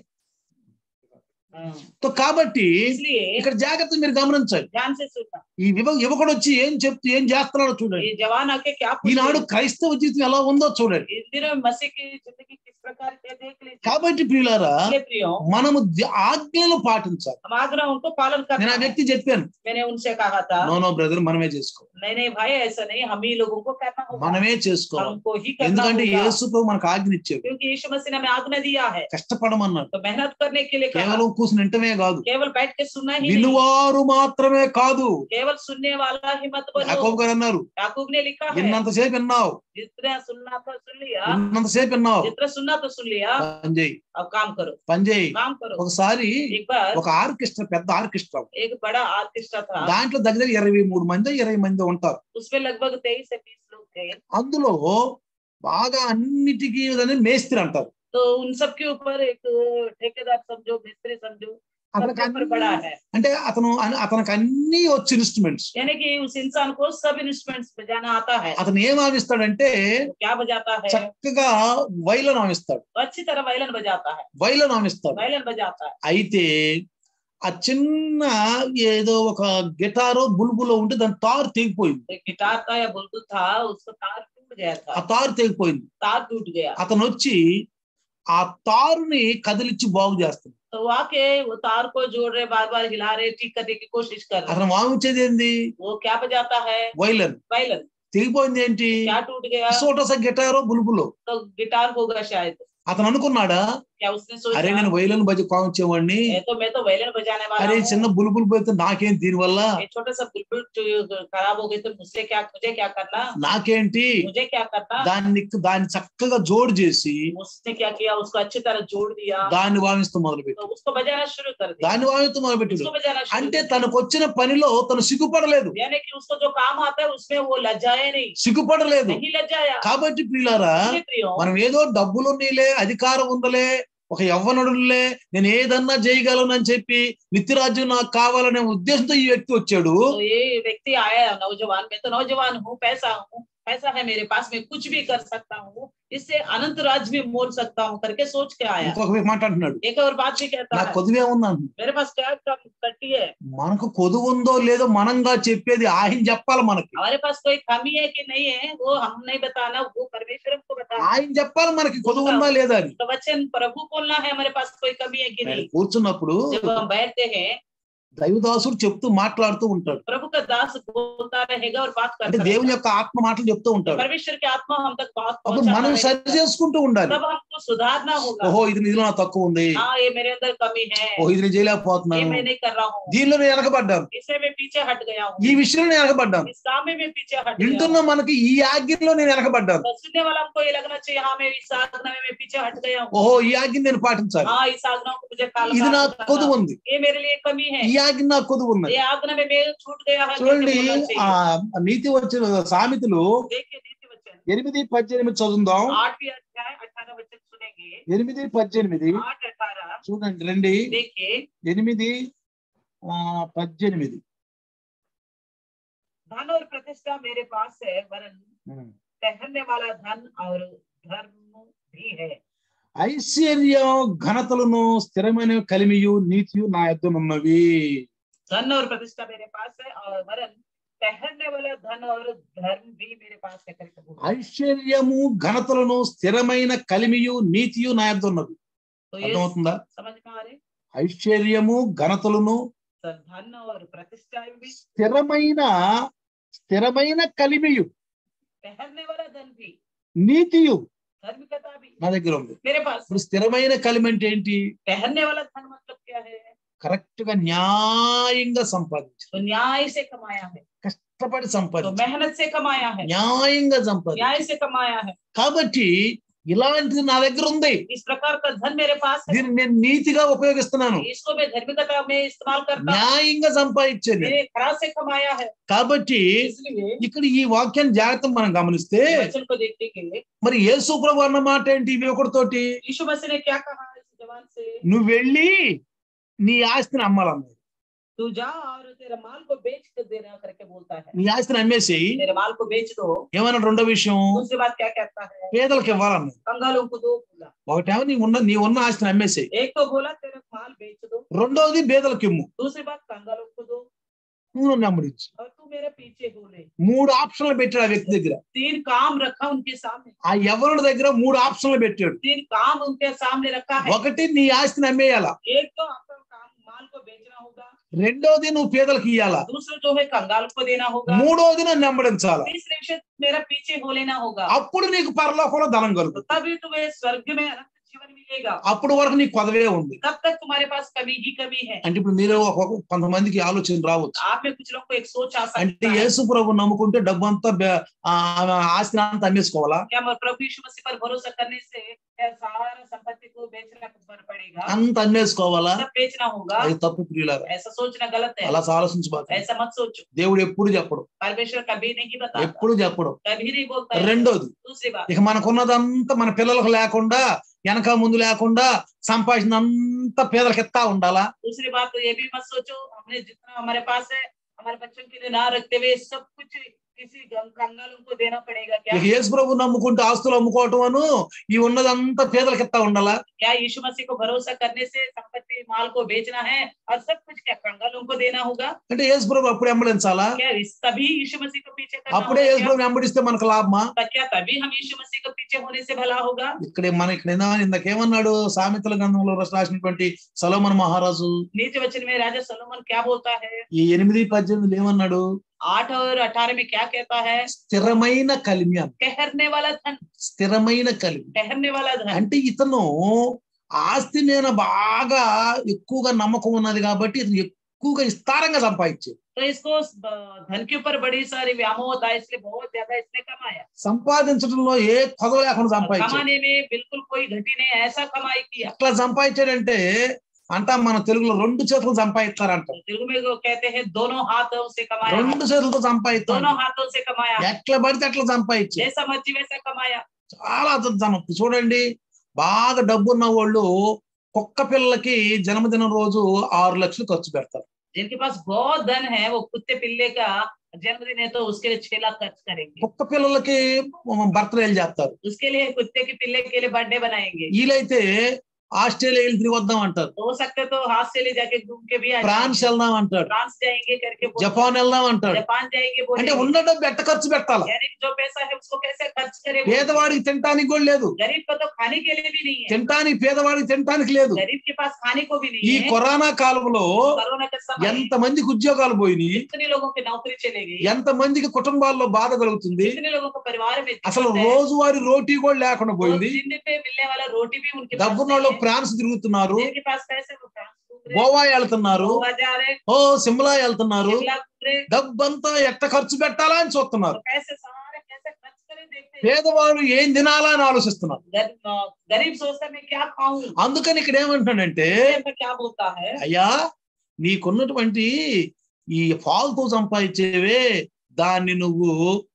हाँ, తో కాబట్టి इसलिए ఇక్కడ జాగ్రత్త మీరు గమనించాలి ध्यान से सुनना ఈ యువ యువకుడు వచ్చి ఏం చెప్తూ ఏం చేస్తున్నాడో చూడండి ये जवान आके क्या पूछ ఈనాడు रहे हैं? క్రైస్తవ జీవితం ఎలా ఉందో చూడండి इन दिनों में मसीह की जिंदगी किस प्रकार से देख लीजिए కాబట్టి ప్రియులారా इसलिए प्रियो మనము ద- ఆజ్ఞలు పాటించాలి हम आग्रहों को पालन నేను करना ఆ है। వ్యక్తి చెప్పాను मैंने उनसे कहा था నో నో బ్రదర్ మనమే చేసుకో नहीं नहीं भाई ऐसा नहीं हम ही लोगों को करना होगा మనమే చేసుకోవాలి हमको ही करना ఎందుకంటే होगा యేసు ప్రభు మనకు ఆజ్ఞ ఇచ్చాడు क्योंकि यीशु मसीह ने हमें आज्ञा दिया है కష్టపడమన్నాడు तो मेहनत करने के लिए कहा కేవలం కూర్చుని వింటమే కాదు केवल बैठ के सुनना ही नहीं వినువారు మాత్రమే కాదు केवल सुनने वाला ही मत बनो యాకోబు గారు అన్నారు याकूब ने लिखा है విన్నంతసేపు విన్నావు जितना सुनना था सुन लिया విన్నంతసేపు విన్నావు जितना सुनना तो सुन लिया పని చేయి अब काम करो పని చేయి काम करो ఒకసారి एक बार ఒక ఆర్కెస్ట్రా పెద్ద ఆర్కెస్ట్రా एक बड़ा आर्केस्ट्रा था దాంట్లో దగ్గర ఇరవై మూడు మంది ఇరవై మంది ఉంటారు उसमें लगभग तेईस से बीस लोग थे అందులో బాగా అన్నిటికీ అనేది మేస్త్రి అంటారు तो उन सब के ऊपर एक ठेकेदार समझो मिस्त्री समझो అతనికి सबके ऊपर बड़ा అన్ని- है అంటే అతను అన్- అతనికి అన్ని వచ్చి ఇన్స్ట్రుమెంట్స్ यानी कि उस इंसान को सब इंस्ट्रूमेंट्स बजाना आता है అతను ఏం ఆవిస్తాడంటే वो क्या बजाता है చక్కగా వైలన్ ఆవిస్తాడు वो अच्छी तरह वायलन बजाता है వైలన్ ఆవిస్తాడు वायलन बजाता है అయితే ఆ చిన్న ఏదో ఒక గిటారో బుల్బులో ఉంటే దాని తారు తెగిపోయింది एक गिटार था या बुलबुल था उसका तार टूट गया ఆ था తారు తెగిపోయింది तार टूट गया అతను వచ్చి ఆ తారుని కదిలిచ్చి బాగు చేస్తాడు तो वो आके वो तार को जोड़ रहे बार बार हिला रहे ठीक करने की कोशिश कर रहे అతను వాయించేది ఏంది वो क्या बजाता है వైలన్ वायलन తెగిపోయింది ఏంటి क्या टूट गया సోటస గిటారో బుల్బులో तो गिटार होगा शायद అతను అనుకున్నాడా क्या उसने అరే सोचा నేను వైలన్ బజ కాంచేవాడిని मैं तो मैं तो वायलन बजाने वाला అరే हूँ చిన్న బుల్బుల్ పోతే నాకేం దీనివల్ల ये छोटा सा बुलबुल जो खराब हो गई तो मुझसे क्या मुझे क्या करना నాకేంటి मुझे क्या करना దాన్ని దాన్ని చక్కగా జోడు చేసి उसने क्या किया उसको अच्छी तरह जोड़ दिया దాన్ని వాయిస్తూ మొదలుపెట్టి तो उसको बजाना शुरू कर दिया దాన్ని వాయిస్తూ మొదలుపెట్టాడు उसको बजाना शुरू అంటే कर दिया। తనకు వచ్చిన పనిలో తను సిగ్గుపడలేదు यानी कि उसको जो काम आता है उसमें वो लज्जाए नहीं సిగ్గుపడలేదు नहीं लज्जाया కాబట్టి ప్రియులారా इसलिए प्रियो మనం ఏదో డబ్బులు నీలే అధికారం ఉందలే ఒక యవ్వనుడులే నేను ఏదన్నా చేయగలను అని చెప్పి నిత్యరాజ్యం నాకు కావాలనే ఉద్దేశంతో ఈ వ్యక్తి వచ్చాడు तो ये व्यक्ति आया नौजवान मैं तो नौजवान हूँ पैसा हूँ पैसा है मेरे पास मैं कुछ भी कर सकता हूँ इससे अनंत राज्य भी मोल सकता हूँ करके सोच के आया ఇంకొక మాట అంటున్నాడు एक और बात भी कहता నాకు है కొద్దువే ఉంది అంటున్నాడు. मेरे पास क्या कम कट्टी है మనకు కొదువు ఉందో లేదో మనంగా చెప్పేది ఆయన చెప్పాలి మనకి हमारे पास कोई कमी है कि नहीं है वो हम नहीं बताना वो परमेश्वर हमको बताना ఆయన చెప్పాలి మనకి కొదువు ఉందా లేదా అని तो वचन प्रभु बोलना है हमारे पास कोई कमी है कि ఆయన नहीं కూర్చున్నప్పుడు जब हम बैठते हैं దైవదాసుడు చెప్తూ మాట్లాడుతూ ఉంటాడు प्रभु का दास बोलता रहेगा और बात అంటే करता దేవుని रहेगा యొక్క ఆత్మ మాటలు చెప్తూ ఉంటాడు परमेश्वर की आत्मा हम तक बात అప్పుడు पहुंचाता మనం సరి रहेगा చేసుకుంటూ ఉండాలి तब हमको सुधारना होगा ఓహో ఇది నిధిలో నా తక్కువ ఉంది हाँ ये मेरे अंदर कमी है ఓహో ఇది నేను ये చేయలేకపోతున్నాను मैं नहीं कर रहा हूँ దీనిలో నేను వెనకబడ్డాను इससे मैं पीछे हट गया ఈ हूँ విషయంలో నేను వెనకబడ్డాను इस काम में मैं पीछे हट गया వింటున్న हूँ మనకి ఈ ఆజ్ఞలో నేను వెనకబడ్డాను तो सुनने वाला हमको ये लगना चाहिए हाँ मैं इस आज्ञा में मैं पीछे हट गया हूँ ఓహో ఈ ఆజ్ఞ నేను పాటించాలి हाँ इस आज्ञा को मुझे काल ఇది నా करना। కొదువు ఉంది ये मेरे लिए कमी है ఈ ఆజ్ఞ నా కొదువు ఉన్నది ये आज्ञा में मैं छूट गया है చూడండి करके बोलना ఆ चाहिए। నీతి వచ్చిన సామెతలు देखिए नीति वचन ఎనిమిది పద్దెనిమిది చదువుదాం आठवीं अध्याय अठारह वचन सुनेंगे ఎనిమిది పద్దెనిమిది आठ अठारह చూడండి రండి देखिए ఎనిమిది ఆ పద్దెనిమిది धन और प्रतिष्ठा मेरे पास है वरन ఉమ్. ठहरने वाला धन और धर्म भी है ఐశ్వర్యం ఘనతలను స్థిరమైన కలిమియు నీతియు నా యొద్దనున్నవి धन और प्रतिष्ठा मेरे पास है और वरन ठहरने वाला धन और धर्म भी मेरे पास है करके बोला। ఐశ్వర్యము ఘనతలను స్థిరమైన కలిమియు నీతియు నా యొద్ద ఉన్నవి तो ये అర్థమవుతుందా समझ में आ रहे ఐశ్వర్యము ఘనతలను सर धन और प्रतिष्ठा भी స్థిరమైన స్థిరమైన కలిమియు ठहरने वाला धन भी నీతియు धार्मिकता भी నా దగ్గర ఉంది मेरे पास ఇప్పుడు స్థిరమైన కలిమి అంటే ఏంటి ठहरने वाला धन मतलब क्या है కరెక్ట్ గా న్యాయంగా సంపాదించాలి तो न्याय से कमाया है కష్టపడి तो సంపాదించాలి मेहनत से कमाया है న్యాయంగా సంపాదించాలి न्याय से कमाया है కాబట్టి ఇలాంటిది నా దగ్గర ఉంది इस प्रकार का धन मेरे पास है దీన్ని నేను నీతిగా ఉపయోగిస్తున్నాను इसको मैं धार्मिकता में इस्तेमाल करता हूँ న్యాయంగా సంపాదించాను मेरे खरा से कमाया है కాబట్టి इसलिए ఇక్కడ ఈ వాక్యాన్ని జాగ్రత్త మనం గమనిస్తే वचन को देखने के लिए మరి యేసు ప్రభు అన్న మాట ఏంటి ఈ యువకుడితోటి यीशु मसीह ने क्या कहा इस जवान से నువ్వు వెళ్ళి నీ ఆస్తిని అమ్మాలన్నాడు तू जा और तेरा माल को बेच कर देना करके बोलता है నీ ఆస్తిని అమ్మేసి तेरे माल को बेच दो ఏమన్నాడు రెండో విషయం दूसरी बात क्या कहता है పేదలకు ఇవ్వాలన్నాడు कंगालों को दो बोला ఒకటేమో నీ ఉన్న నీ ఉన్న ఆస్తిని అమ్మేసేయి एक तो बोला तेरा माल बेच दो రెండోది పేదలకు ఇమ్ము दूसरी बात कंगालों को दो నువ్వు నన్ను అమ్మడించు और तू मेरे पीछे हो ले మూడు ఆప్షన్లు పెట్టాడు ఆ వ్యక్తి దగ్గర तीन काम रखा उनके सामने ఆ ఎవరి దగ్గర మూడు ఆప్షన్లు పెట్టాడు तीन काम उनके सामने रखा है ఒకటి నీ ఆస్తిని అమ్మేయాలా एक तो आपका काम माल को बेचना होगा రెండోది నువ్వు పేదలకు ఇయ్యాలా दूसरा जो है कंगाल को देना होगा మూడోది నన్ను అమ్మడించాలా तीसरे विषय मेरा पीछे हो लेना होगा అప్పుడు నీకు పరలోకంలో ధనం तो కలుగుతుంది तभी तुम्हें स्वर्ग में अनंत जीवन मिलेगा అప్పుడు వరకు నీకు కొదవే ఉంది तब तक तुम्हारे पास कमी ही कमी है అంటే ఇప్పుడు మీరు ఒక- కొంతమందికి ఆలోచన రావచ్చు आप में कुछ लोग को एक सोच आ అంటే सकता है యేసు ప్రభు నమ్ముకుంటే డబ్బు అంతా బె- ఆ ఆ ఆస్తిని అంతా అమ్మేసుకోవాలా क्या मैं प्रभु यीशु मसीह पर भरोसा करने से क्या सारा संपत्ति को बेचना पर पड़ेगा అంత అమ్మేసుకోవాలా सब बेचना होगा అది తప్పు ప్రియులారా ऐसा सोचना गलत है అలా ఆలోచించబాక ऐसा मत सोचो దేవుడు ఎప్పుడు చెప్పడు परमेश्वर कभी नहीं बताता ఎప్పుడు చెప్పడు कभी नहीं बोलता है రెండోది दूसरी बात ఇక మనకున్నదంతా మన పిల్లలకు లేకుండా వెనక ముందు లేకుండా సంపాదించిన అంతా పేదలకు ఎత్తా ఉండాలా दूसरी बात तो ये भी मत सोचो हमने जितना हमारे पास है हमारे बच्चों के लिए ना रखते हुए सब कुछ किसी गं- कंगालों को देना पड़ेगा क्या ఇక యేసు ప్రభు నమ్ముకుంటే ఆస్తులు అమ్ముకోవటం అను ఈ ఉన్నదంతా పేదలకు ఎత్తా ఉండాలా क्या यीशु मसीह को भरोसा करने से संपत्ति माल को बेचना है और सब कुछ क्या कंगालों को देना होगा అంటే యేసు ప్రభు అప్పుడు వెంబడించాలా क्या इस तभी यीशु मसीह को पीछे करना అప్పుడే होगा యేసు क्या? ప్రభు వెంబడిస్తే మనకు లాభమా तो क्या तभी हम यीशु मसीह को पीछे होने से भला होगा ఇక్కడ మన ఇక్కడ ఏమన్నా- ఇందాకేమన్నాడు సామెతల గ్రంథంలో రాసినటువంటి సలోమన్ మహారాజు नीति वचन में राजा सलोमन क्या बोलता है ఈ ఎనిమిది పద్దెనిమిది ఏమన్నాడు आठ और अठारह में क्या कहता है స్థిరమైన కలిమి అన్న ठहरने वाला धन స్థిరమైన కలిమి ठहरने वाला धन అంటే ఇతను ఆస్తి మీద బాగా ఎక్కువగా నమ్మకం ఉన్నది కాబట్టి ఇతను ఎక్కువగా విస్తారంగా సంపాదించాడు तो इसको अ, धन के ऊपर बड़ी सारी व्यामोह होता है इसलिए बहुत ज्यादा इसने कमाया సంపాదించడంలో ఏ కొదవ లేకుండా సంపాదించాడు कमाने में बिल्कुल कोई घटी नहीं ऐसा कमाई किया ఎట్లా సంపాదించాడంటే అంటాం మన తెలుగులో రెండు చేతులు సంపాదిస్తారంట तेलुगु में वो कहते हैं दोनों हाथों से कमाया రెండు చేతులతో సంపాదిస్తాడు दोनों हाथों से कमाया ఎట్లా పడితే అట్లా సంపాదించాడు जैसा मर्जी वैसा कमाया చాలా అద్భుతం చూడండి బాగా డబ్బు ఉన్న వాళ్ళు కుక్క పిల్లలకి జన్మదినం రోజు ఆరు లక్షలు ఖర్చు పెడతారు जिनके पास बहुत धन है वो कुत्ते पिल्ले का जन्मदिन है तो उसके लिए छह लाख खर्च करेंगे కుక్క పిల్లలకి బర్త్డేలు చేస్తారు उसके लिए कुत्ते की पिल्ले के लिए बर्थडे बनाएंगे వీలైతే ఆస్ట్రేలియా వెళ్ళి తిరిగి వద్దాం అంటారు हो सकते तो हाथ से ले जाके घूम के भी आ ఫ్రాన్స్ जाएंगे। వెళ్దాం అంటాడు फ्रांस जाएंगे करके बोलते हैं। జపాన్ వెళ్దాం అంటాడు जापान जाएंगे అంటే बोलेंगे ఉన్న డబ్బు ఎట్ట ఖర్చు పెట్టాల यानी कि जो पैसा है उसको कैसे खर्च करे वो? పేదవాడికి తినటానికి కూడా లేదు गरीब को तो खाने के लिए भी नहीं है తినటానికి పేదవాడికి తినటానికి లేదు गरीब के पास खाने को भी ఈ नहीं है కరోనా కాలంలో कोरोना के समय ఎంత మందికి ఉద్యోగాలు పోయినాయి कितने लोगों की नौकरी चले गई ఎంత మందికి కుటుంబాల్లో బాధ కలుగుతుంది कितने लोगों को परिवार में दिक्कत అసలు है। రోజువారీ రోటీ కూడా లేకుండా वो పోయింది दिन पे मिलने वाला रोटी भी उनके पास డబ్బున్న नहीं వాళ్ళు है। ఫ్రాన్స్ తిరుగుతున్నారు जिनके पास पैसे वो फ्रांस घूम रहे గోవా వెళ్తున్నారు गोवा जा रहे ఓ సిమ్లా వెళ్తున్నారు शिमला घूम रहे డబ్బంతా ఎట్ట ఖర్చు పెట్టాలా అని చూస్తున్నారు तो पैसे सारे कैसे खर्च करें देखते हैं పేదవాడు ఏం తినాలా అని ఆలోచిస్తున్నారు गरीब गरीब सोचता है मैं क्या खाऊं అందుకని ఇక్కడ ఏమంటాడంటే मैं क्या बोलता है అయ్యా నీకున్నటువంటి ఈ ఫాల్తూ సంపాదించేవే దాన్ని నువ్వు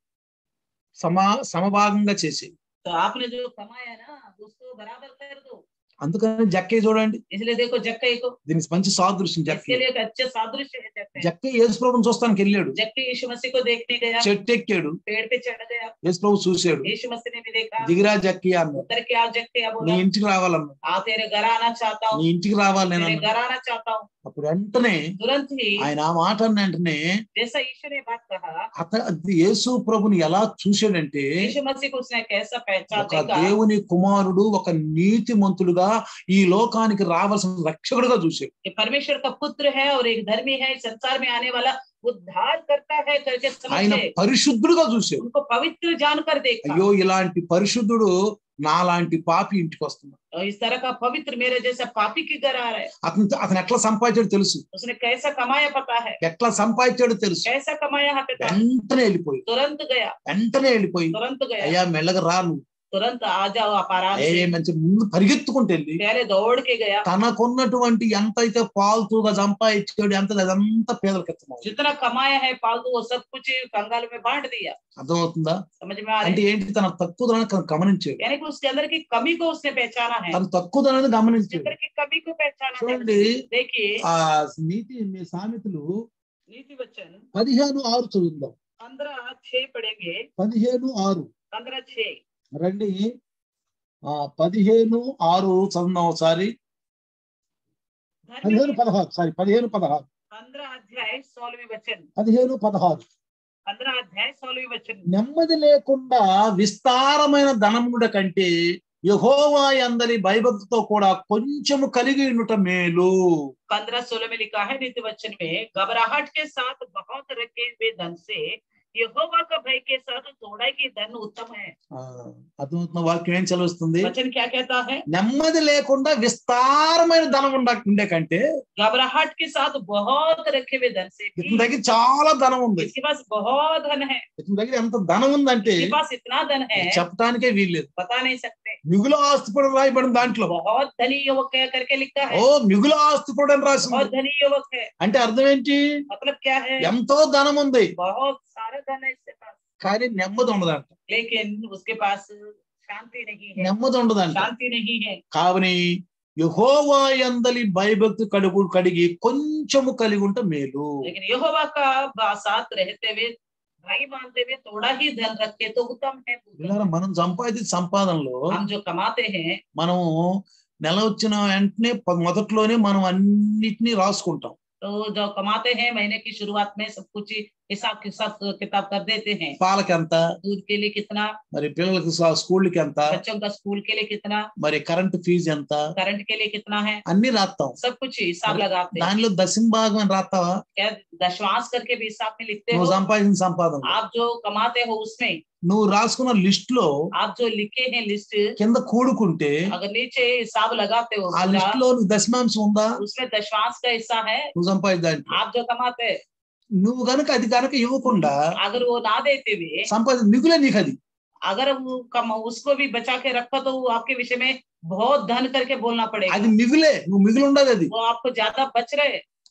సమా సమభాగంగా చేసి तो आपने जो कमाया ना उसको बराबर कर दो అందుకని జక్కే చూడండి इसलिए देखो जक्के को దీనికి మంచి సాదృశ్యం इसके జక్కే लिए एक अच्छे सादृश्य है जक्के జక్కే యేసు ప్రభుని చూస్తానికి వెళ్ళాడు जक्के यीशु मसीह को देखने गया చెట్టు ఎక్కాడు पेड़ पे चढ़ गया యేసు ప్రభు చూశాడు यीशु मसीह ने भी देखा దిగిరా జక్కి అన్నాడు उतर के आ जक्के अब నీ बोला ఇంటికి రావాలన్నాడు आ तेरे घर आना चाहता నీ हूँ ఇంటికి రావాలి నేను तेरे అన్నాడు. घर आना चाहता हूँ అప్పుడు వెంటనే तुरंत ही ఆయన ఆ మాట అన్న వెంటనే जैसा यीशु ने बात कहा అత యేసు ప్రభుని ఎలా చూశాడంటే यीशु मसीह को उसने कैसा पहचान ఒక देखा దేవుని కుమారుడు ఒక నీతిమంతుడుగా ఈ లోకానికి రావాల్సిన రక్షకుడుగా చూశాడు कि परमेश्वर का पुत्र है और एक धर्मी है इस संसार में आने वाला उद्धार करता है करके ఆయన समझे పరిశుద్ధుడుగా చూశాడు उनको पवित्र जानकर देखा అయ్యో ఇలాంటి పరిశుద్ధుడు నాలాంటి పాపి ఇంటికి వస్తున్నాడు और इस तरह का पवित्र मेरे जैसा पापी के घर आ रहा है అతను అతను ఎట్లా సంపాదించాడు తెలుసు उसने कैसा कमाया पता है ఎట్లా సంపాదించాడో తెలుసు कैसा कमाया यहाँ पे था వెంటనే వెళ్ళిపోయి तुरंत गया వెంటనే వెళ్ళిపోయి तुरंत गया అయ్యా మెల్లగా రా నువ్వు तुरंत आ जाओ आप आराम ఏ से మంచి ముందు పరిగెత్తుకుంటూ వెళ్ళి पहले दौड़ के गया తనకున్నటువంటి ఎంత అయితే పాల్తుగా సంపాదించాడు ఎంత అదంతా పేదలకు ఎత్తమవుతుంది जितना कमाया है पालतू वो सब कुछ कंगाल में बांट दिया అర్థమవుతుందా समझ में आ रहा అంటే है ఏంటి తన తక్కువదనాన్ని తను గమనించాడు यानी कि उसके अंदर की कमी को उसने पहचाना है తన తక్కువదనాన్ని उसके గమనించాడు अंदर की कमी को पहचाना है చూడండి देखिए ఆ నీతి మీ సామెతలు नीति वचन పదిహేను ఆరు చదువుదాం पंद्रह छह पढ़ेंगे పదిహేను ఆరు पंद्रह छह రండి ఆ పదిహేను ఆరు చదువుదాం ఒకసారి పదిహేను పదహారు సారీ పదిహేను పదహారు पंद्रह अध्याय सोलहवीं वचन పదిహేను పదహారు पंद्रह अध्याय सोलहवीं वचन నెమ్మది లేకుండా విస్తారమైన ధనముడ కంటే యహోవా అందరి భయభక్తితో కూడా కొంచెము కలిగి ఉండుట మేలు पंद्रह सोलह में लिखा है नीति वचन में घबराहट के साथ बहुत रखे हुए धन से यहोवा का भय के साथ थोड़ा की धन उत्तम है ఆ, అర్థమవుతున్న వాక్యం ఏం చదివిస్తుంది वचन क्या कहता है నెమ్మది లేకుండా విస్తారమైన ధనం ఉండ ఉండే కంటే घबराहट के साथ बहुत रखे हुए धन से ఇతని भी దగ్గర చాలా ధనం ఉంది इसके पास बहुत धन है ఇతని దగ్గర ఎంత ధనం ఉందంటే इसके पास इतना धन है చెప్పడానికే వీల్లేదు बता नहीं सकते మిగులు ఆస్తిపడు రాయబడిన దాంట్లో बहुत धनी युवक है करके लिखा ఓ है మిగులు ఆస్తిపడు అని రాసింది बहुत धनी युवक है అంటే అర్థం ఏంటి मतलब क्या है ఎంతో ధనం ఉంది बहुत सारा धन है इसके पास కానీ నెమ్మది ఉండదంట लेकिन उसके पास शांति नहीं है నెమ్మది ఉండదంట शांति नहीं है కావని యహోవా ఎందలి భయభక్తి కడుగు కడిగి కొంచెము కలిగి ఉంటే మేలు लेकिन यहोवा का बा- साथ रहते हुए भाई मानते हुए थोड़ा ही धन रखे तो उत्तम है పిల్లరా మనం సంపాదించిన సంపాదనలో हम जो कमाते हैं మనము నెల వచ్చిన వెంటనే ప- మొదట్లోనే మనం అన్నిటినీ రాసుకుంటాం तो जो कमाते हैं महीने की शुरुआत में सब कुछ हिसाब किताब किताब कर देते हैं పాలకి ఎంత दूध के लिए कितना మరి పిల్లలకి స- స్కూల్కి ఎంత बच्चों का स्कूल के लिए कितना మరి కరెంట్ ఫీజు ఎంత करंट के लिए कितना है అన్ని రాస్తాం सब कुछ हिसाब लगाते हैं దానిలో దశమ భాగం అని రాస్తావా क्या दशवांश करके भी हिसाब में लिखते నువ్వు हो సంపాదించిన సంపాదన आप जो कमाते हो उसमें నువ్వు రాసుకున్న లిస్ట్ లో आप जो लिखे हैं लिस्ट కింద కూడుకుంటే अगर नीचे हिसाब लगाते हो ఆ पूरा, లిస్ట్ లో నువ్వు దశమాంశం ఉందా उसमें दशवांश का हिस्सा है నువ్వు సంపాదించడానికి आप जो कमाते हैं నువ్వు కనుక అది కనుక ఇవ్వకుండా अगर वो ना देते हुए సంపాది మిగులే నీకు అది अगर वो कम उसको भी बचा के रखा तो वो आपके विषय में बहुत धन करके बोलना पड़ेगा అది మిగులే నువ్వు మిగిలి ఉండదు అది वो आपको ज्यादा बच रहे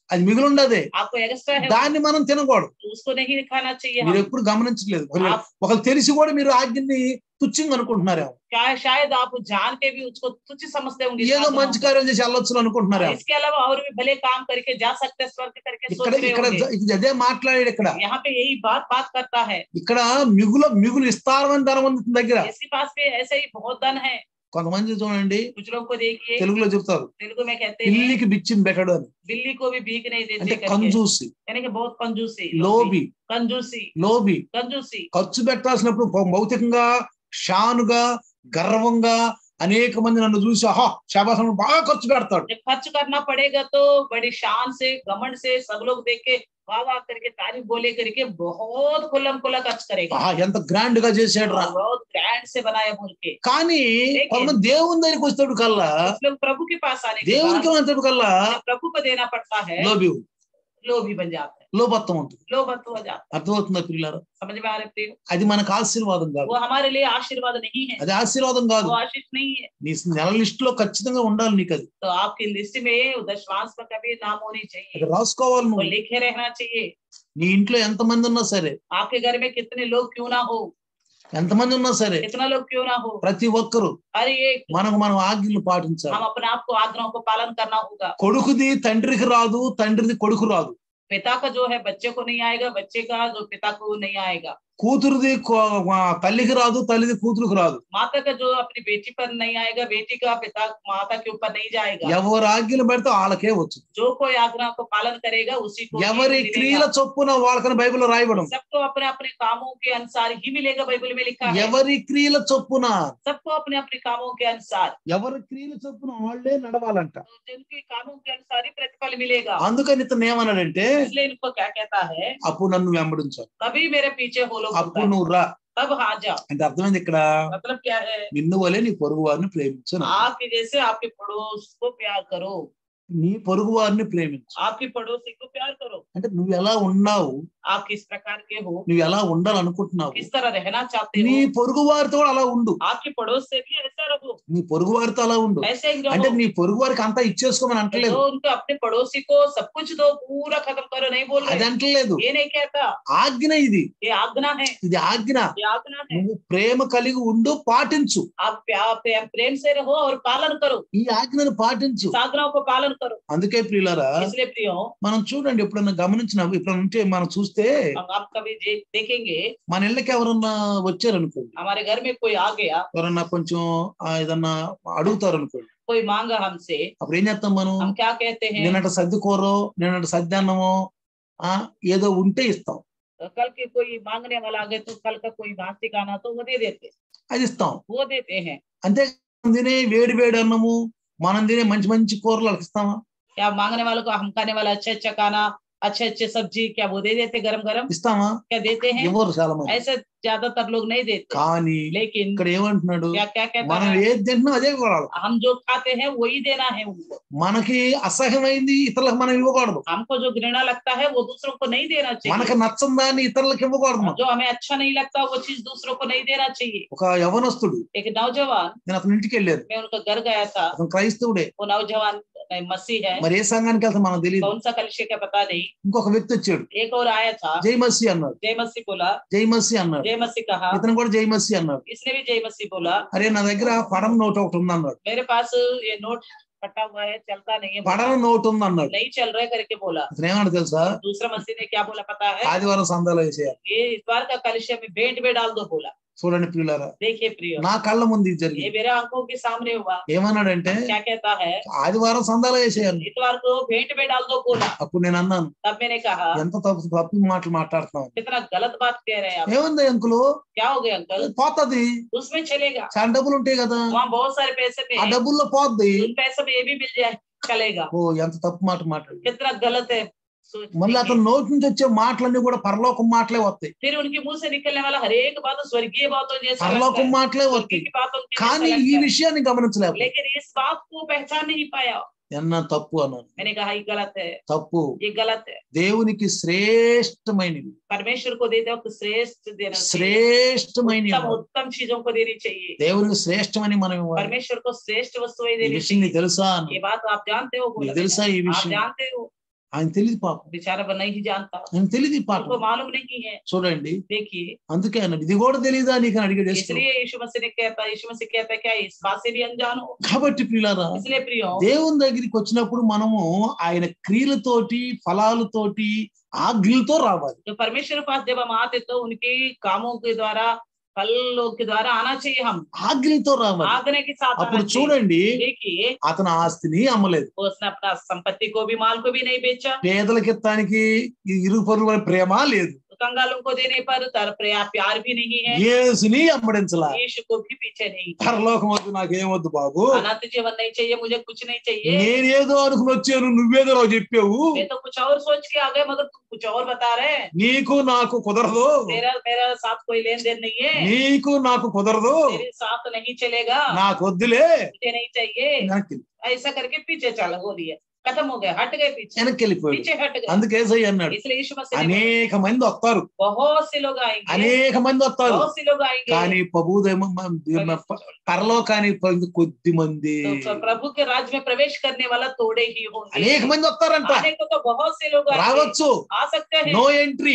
అది మిగిలి ఉండదే आपको एक्स्ट्रा है దాన్ని మనం తినకూడదు तो उसको नहीं खाना चाहिए మీరు हम ఎప్పుడు గమనించలేదు ఒకవేళ- आप ఒకళ్ళు తెలిసి కూడా మీరు ఆజ్ఞని తుచ్చంగా అనుకుంటున్నారేమో क्या शायद आप जान के भी उसको तुच्छ समझते होंगे ఏదో साधनों మంచి కార్యం చేసి వెళ్ళొచ్చు को। అనుకుంటున్నారేమో इसके अलावा और भी भले काम करके जा सकते हैं स्वर्ग करके सोच ఇక్కడ रहे ఇక్కడ होंगे ఇది అదే మాట్లాడాడు ఇక్కడ यहाँ पे यही बात बात करता है ఇక్కడ మిగులు మిగులు ఇస్తారని ధనం ఉంది ఇతని దగ్గర इसके पास भी ऐसे ही बहुत धन है కొంతమంది చూడండి कुछ लोग को देखिए తెలుగులో చెప్తారు तेलुगु में कहते हैं పిల్లికి బిచ్చిని పెట్టడు అని बिल्ली को भी भीख नहीं అంటే देते करके కంజూసి यानी कि बहुत कंजूसी లోబి कंजूसी లోబి कंजूसी ఖర్చు పెట్టాల్సినప్పుడు భౌ- భౌతికంగా షానుగా గర్వంగా అనేక మంది నన్ను చూసి ఆహా శాబాసం బాగా ఖర్చు పెడతాడు जब खर्च करना पड़ेगा तो बड़ी शान से घमंड से सब लोग देख के वाह वाह करके तारीफ बोले करके बहुत खुल्लम खुला खर्च करेगा ఆహా ఎంత గ్రాండ్ గా చేశాడు రా और बहुत ग्रैंड से बनाया बोल के కానీ కొంతమంది దేవుని దగ్గరికి వచ్చేటప్పుడు కల్లా कुछ लोग प्रभु के पास आने के దేవునికి बाद వచ్చేటప్పుడు కల్లా जब प्रभु को देना पड़ता है లోబి लोभी बन जाता है లోపత్వం ఉంటుంది लोभत्व हो जाता అర్థమవుతుందా పిల్లలు है समझ में आ रहे प्रियो అది మనకు ఆశీర్వాదం కాదు वो हमारे लिए आशीर्वाद नहीं है అది ఆశీర్వాదం కాదు वो आशीष नहीं है నీ నెల లిస్ట్ లో ఖచ్చితంగా ఉండాలి నీకు అది तो आपकी लिस्ट में दशवांश पर कभी नाम होनी चाहिए అది రాసుకోవాలి वो నువ్వు लिखे रहना चाहिए నీ ఇంట్లో ఎంత మంది ఉన్నా సరే आपके घर में कितने लोग क्यों ना हो ఎంత మంది ఉన్నా సరే कितना लोग क्यों ना हो ప్రతి ఒక్కరు हर एक మనకు మనం ఆజ్ఞలు పాటించాలి हम अपने आप को आग्रहों को पालन करना होगा కొడుకుది తండ్రికి రాదు తండ్రిది కొడుకు రాదు पिता का जो है बच्चे को नहीं आएगा बच्चे का जो पिता को नहीं आएगा కూతురుది కో- ఆ, తల్లికి రాదు తల్లిది కూతురుకు రాదు माता का जो अपनी बेटी पर नहीं आएगा बेटी का पिता माता के ऊपर नहीं जाएगा ఎవరు ఆజ్ఞలు పెడితే వాళ్ళకే వచ్చు जो कोई आग्रह को पालन करेगा उसी को ही ఎవరి मिलेगा। క్రియల చొప్పున వాళ్ళకని బైబిల్లో రాయబడం सबको अपने अपने कामों के अनुसार ही मिलेगा बाइबल में लिखा है ఎవరి క్రియల చొప్పున सबको अपने अपने कामों के अनुसार ఎవరి క్రియల చొప్పున వాళ్ళే నడవాలంట तो जिनके कामों के अनुसार ही प्रतिफल मिलेगा అందుకని ఇతను ఏమన్నాడంటే इसलिए इनको क्या कहता है అప్పుడు నన్ను వెంబడించాను तभी मेरे पीछे हो लोग అప్పుడు నువ్వు రా तब आ जा అంటే అర్థమైంది ఇక్కడ मतलब क्या है నిన్ను వలే నీ పొరుగు వారిని ప్రేమించు అన్నాడు. आपके जैसे आपके पड़ोस को प्यार करो నీ పొరుగు వారిని ప్రేమించు आपके पड़ोसी को प्यार करो అంటే నువ్వు ఎలా ఉన్నావు आप किस प्रकार के हो నువ్వు ఎలా ఉండాలనుకుంటున్నావు किस तरह रहना चाहते నీ हो పొరుగు వారితో కూడా అలా ఉండు आपके पड़ोस से भी ऐसा रहो నీ పొరుగు వారితో అలా ఉండు ऐसे ही అంటే रहो నీ పొరుగు వారికి అంతా ఇచ్చేసుకోమని అంటలేదు तो उनको अपने पड़ोसी को सब कुछ दो पूरा खत्म करो नहीं बोल అది रहे అంటలేదు ये नहीं कहता ఆజ్ఞ ఇది ये आज्ञा है ఇది ఆజ్ఞ ये आज्ञा है నువ్వు ప్రేమ కలిగి ఉండు పాటించు आप प्यार प्रेम प्रेम से रहो और पालन करो ఈ ఆజ్ఞను పాటించు साधनाओं को पालन करो అందుకే ప్రియులారా इसलिए प्रियो మనం చూడండి ఎప్పుడన్నా గమనించిన ఇప్పుడు ఉంటే మనం చూస్తే हम आप कभी दे- देखेंगे మన ఇళ్ళకి ఎవరన్నా వచ్చారనుకోండి हमारे घर में कोई आ गया ఎవరన్నా కొంచెం ఆ, ఏదన్నా అడుగుతారు అనుకోండి कोई मांगा हमसे అప్పుడు ఏం చేస్తాం మనం हम क्या कहते हैं నిన్నట సర్ది కూరో నిన్నటి సద్ది అన్నమో ఆ ఏదో ఉంటే ఇస్తాం कल के कोई मांगने वाला आ गए तो कल का कोई बासी खाना तो वो दे देते అది ఇస్తాం वो देते हैं అంతే మనం తినే వేడి వేడి అన్నము మనం తినే మంచి మంచి కూరలు వాళ్ళకి ఇస్తామా क्या मांगने वालों को हम खाने वाला अच्छा अच्छा खाना अच्छे अच्छे सब्जी क्या वो दे देते गरम गरम ఇస్తామా क्या देते हैं ఎవరు చాలా మంది ऐसे ज्यादातर लोग नहीं देते కానీ लेकिन ఇక్కడ ఏమంటున్నాడు क्या क्या कहता మనం है ఏది తింటున్నాం అదే కొడాలి हम जो खाते हैं वही देना है उनको మనకి అసహ్యమైంది ఇతరులకు మనం ఇవ్వకూడదు हमको जो घृणा लगता है वो दूसरों को नहीं देना మనకి चाहिए నచ్చని దాన్ని ఇతరులకు ఇవ్వకూడదు మనం. जो हमें अच्छा नहीं लगता वो चीज दूसरों को नहीं देना चाहिए ఒక యవనస్తుడు एक नौजवान నేను అతని ఇంటికి వెళ్ళాను मैं उनका घर गया था అతను క్రైస్తవుడే वो नौजवान नहीं, मसीह है మరి ఏ సంఘానికి వెళ్తా మనకు తెలియదు कौन सा कलिशे का पता नहीं ఇంకొక వ్యక్తి వచ్చాడు एक और आया था జై మస్సి అన్నాడు जय मसीह बोला జై మస్సి అన్నాడు जय मसीह कहा ఇతను కూడా జై మస్సి అన్నాడు इसने भी जय मसीह बोला అరే నా దగ్గర పడన నోట్ ఒకటి ఉంది అన్నాడు मेरे पास ये नोट फटा हुआ है चलता नहीं है పడన నోట్ ఉంది అన్నాడు नहीं चल रहा है करके बोला అతను ఏమన్నాడు తెలుసా दूसरा मसीह ने क्या बोला पता है ఆదివారం సందాలు వేసేయాలి ये इस बार का कलिशे में भेंट में डाल दो बोला చూడండి ప్రియులారా देखिए प्रियो నా కళ్ళ ముందు ఇది ये జరిగింది मेरे आंखों के सामने हुआ ఏమన్నాడంటే क्या कहता है ఆదివారం సందాలు వేసేయాలి इतवार को भेंट में डाल दो बोला అప్పుడు నేను అన్నాను तब मैंने कहा ఎంత తప్పు తప్పు మాటలు మాట్లాడుతున్నావు कितना गलत बात कह रहे हैं आप ఏముంది అంకులు क्या हो गया अंकल పోతది उसमें चलेगा చాలా డబ్బులు ఉంటాయి కదా वहाँ बहुत सारे पैसे ఆ में డబ్బుల్లో పోద్ది उन पैसों में ये भी मिल जाए चलेगा ఓ ఎంత తప్పు మాట మాట్లాడు कितना गलत है सोच మళ్ళీ देखिए। అతను నోటి నుంచి వచ్చే మాటలన్నీ కూడా పరలోకం మాటలే వస్తాయి फिर उनके मुंह से निकलने वाला हर एक बात स्वर्गीय बातों जैसा लगता పరలోకం है మాటలే स्वर्गीय వస్తాయి की बातों के కానీ जैसा ఈ लगता है। విషయాన్ని గమనించలేము लेकिन इस बात को पहचान नहीं पाया ఎన్న తప్పు అన్నాను मैंने कहा ये गलत है తప్పు ये गलत है దేవునికి శ్రేష్టమైనది परमेश्वर को देते वक्त श्रेष्ठ देना चाहिए శ్రేష్టమైనది उत्तम उत्तम चीजों को देनी चाहिए దేవునికి శ్రేష్టమని మనం ఇవ్వాలి परमेश्वर को श्रेष्ठ वस्तुएं ఈ देनी విషయం నీకు चाहिए తెలుసా అన్నాను. ये बात आप जानते हो बोला నీకు తెలుసా ఈ मैंने। आप విషయం जानते हो ఆయన తెలియదు పాపం बेचारा बना ही जानता ఆయన తెలియదు ఈ उनको పాపం मालूम नहीं है చూడండి देखिए అందుకే అన్నాడు ఇది కూడా తెలియదా నీకు అని అడిగాడు యేసు. इसलिए यीशु मसीह ने कहता यीशु मसीह कहता है क्या इस बात से भी अनजान हो కాబట్టి పిల్లారా इसलिए प्रियो దేవుని దగ్గరికి వచ్చినప్పుడు మనము ఆయన క్రియలతోటి ఫలాలతోటి ఆజ్ఞలతో రావాలి जो परमेश्वर के पास जब हम आते तो उनके कामों के द्वारा फलों के द्वारा आना चाहिए हम ఆజ్ఞలతో రావాలి आगने के साथ आना అప్పుడు चाहिए చూడండి देखिए అతను ఆస్తిని అమ్మలేదు वो उसने अपना संपत्ति को भी माल को भी नहीं बेचा పేదలకి ఇత్తానికి ఈ ఇరుగు పొరుగు వారి ప్రేమ లేదు कंगालों को देने पर तर प्यार प्यार भी नहीं है యేసుని అమ్మడించలా यीशु को भी पीछे नहीं పరలోకం వద్దు నాకేమొద్దు బాబు अनंत जीवन नहीं चाहिए मुझे कुछ नहीं चाहिए నేనేదో అనుకుని వచ్చాను నువ్వేదో నాకు చెప్పావు मैं तो कुछ और सोच के आ गए मगर तुम कुछ और बता रहे हैं నీకు నాకు కుదరదు मेरा मेरा साथ कोई लेन देन नहीं है నీకు నాకు కుదరదు मेरे साथ नहीं चलेगा నాకు వద్దులే मुझे नहीं चाहिए వెనక్కి ऐसा करके पीछे चला हो लिया खत्म हो गया हट गए पीछे వెనక్కి వెళ్ళిపోయాడు पीछे हट गए అందుకే ఏసయ్య అన్నాడు इसलिए यीशु मसीह ने बोला, అనేక మంది వస్తారు बहुत से लोग आएंगे అనేక మంది వస్తారు बहुत से लोग आएंगे కానీ ప్రభుదేమో పరలోకానికి పోయింది కొద్ది మంది तो प्रभु के राज्य में प्रवेश करने वाला थोड़े ही होंगे అనేక మంది వస్తారంట आने को तो बहुत से लोग आएंगे రావచ్చు आ सकते हैं నో ఎంట్రీ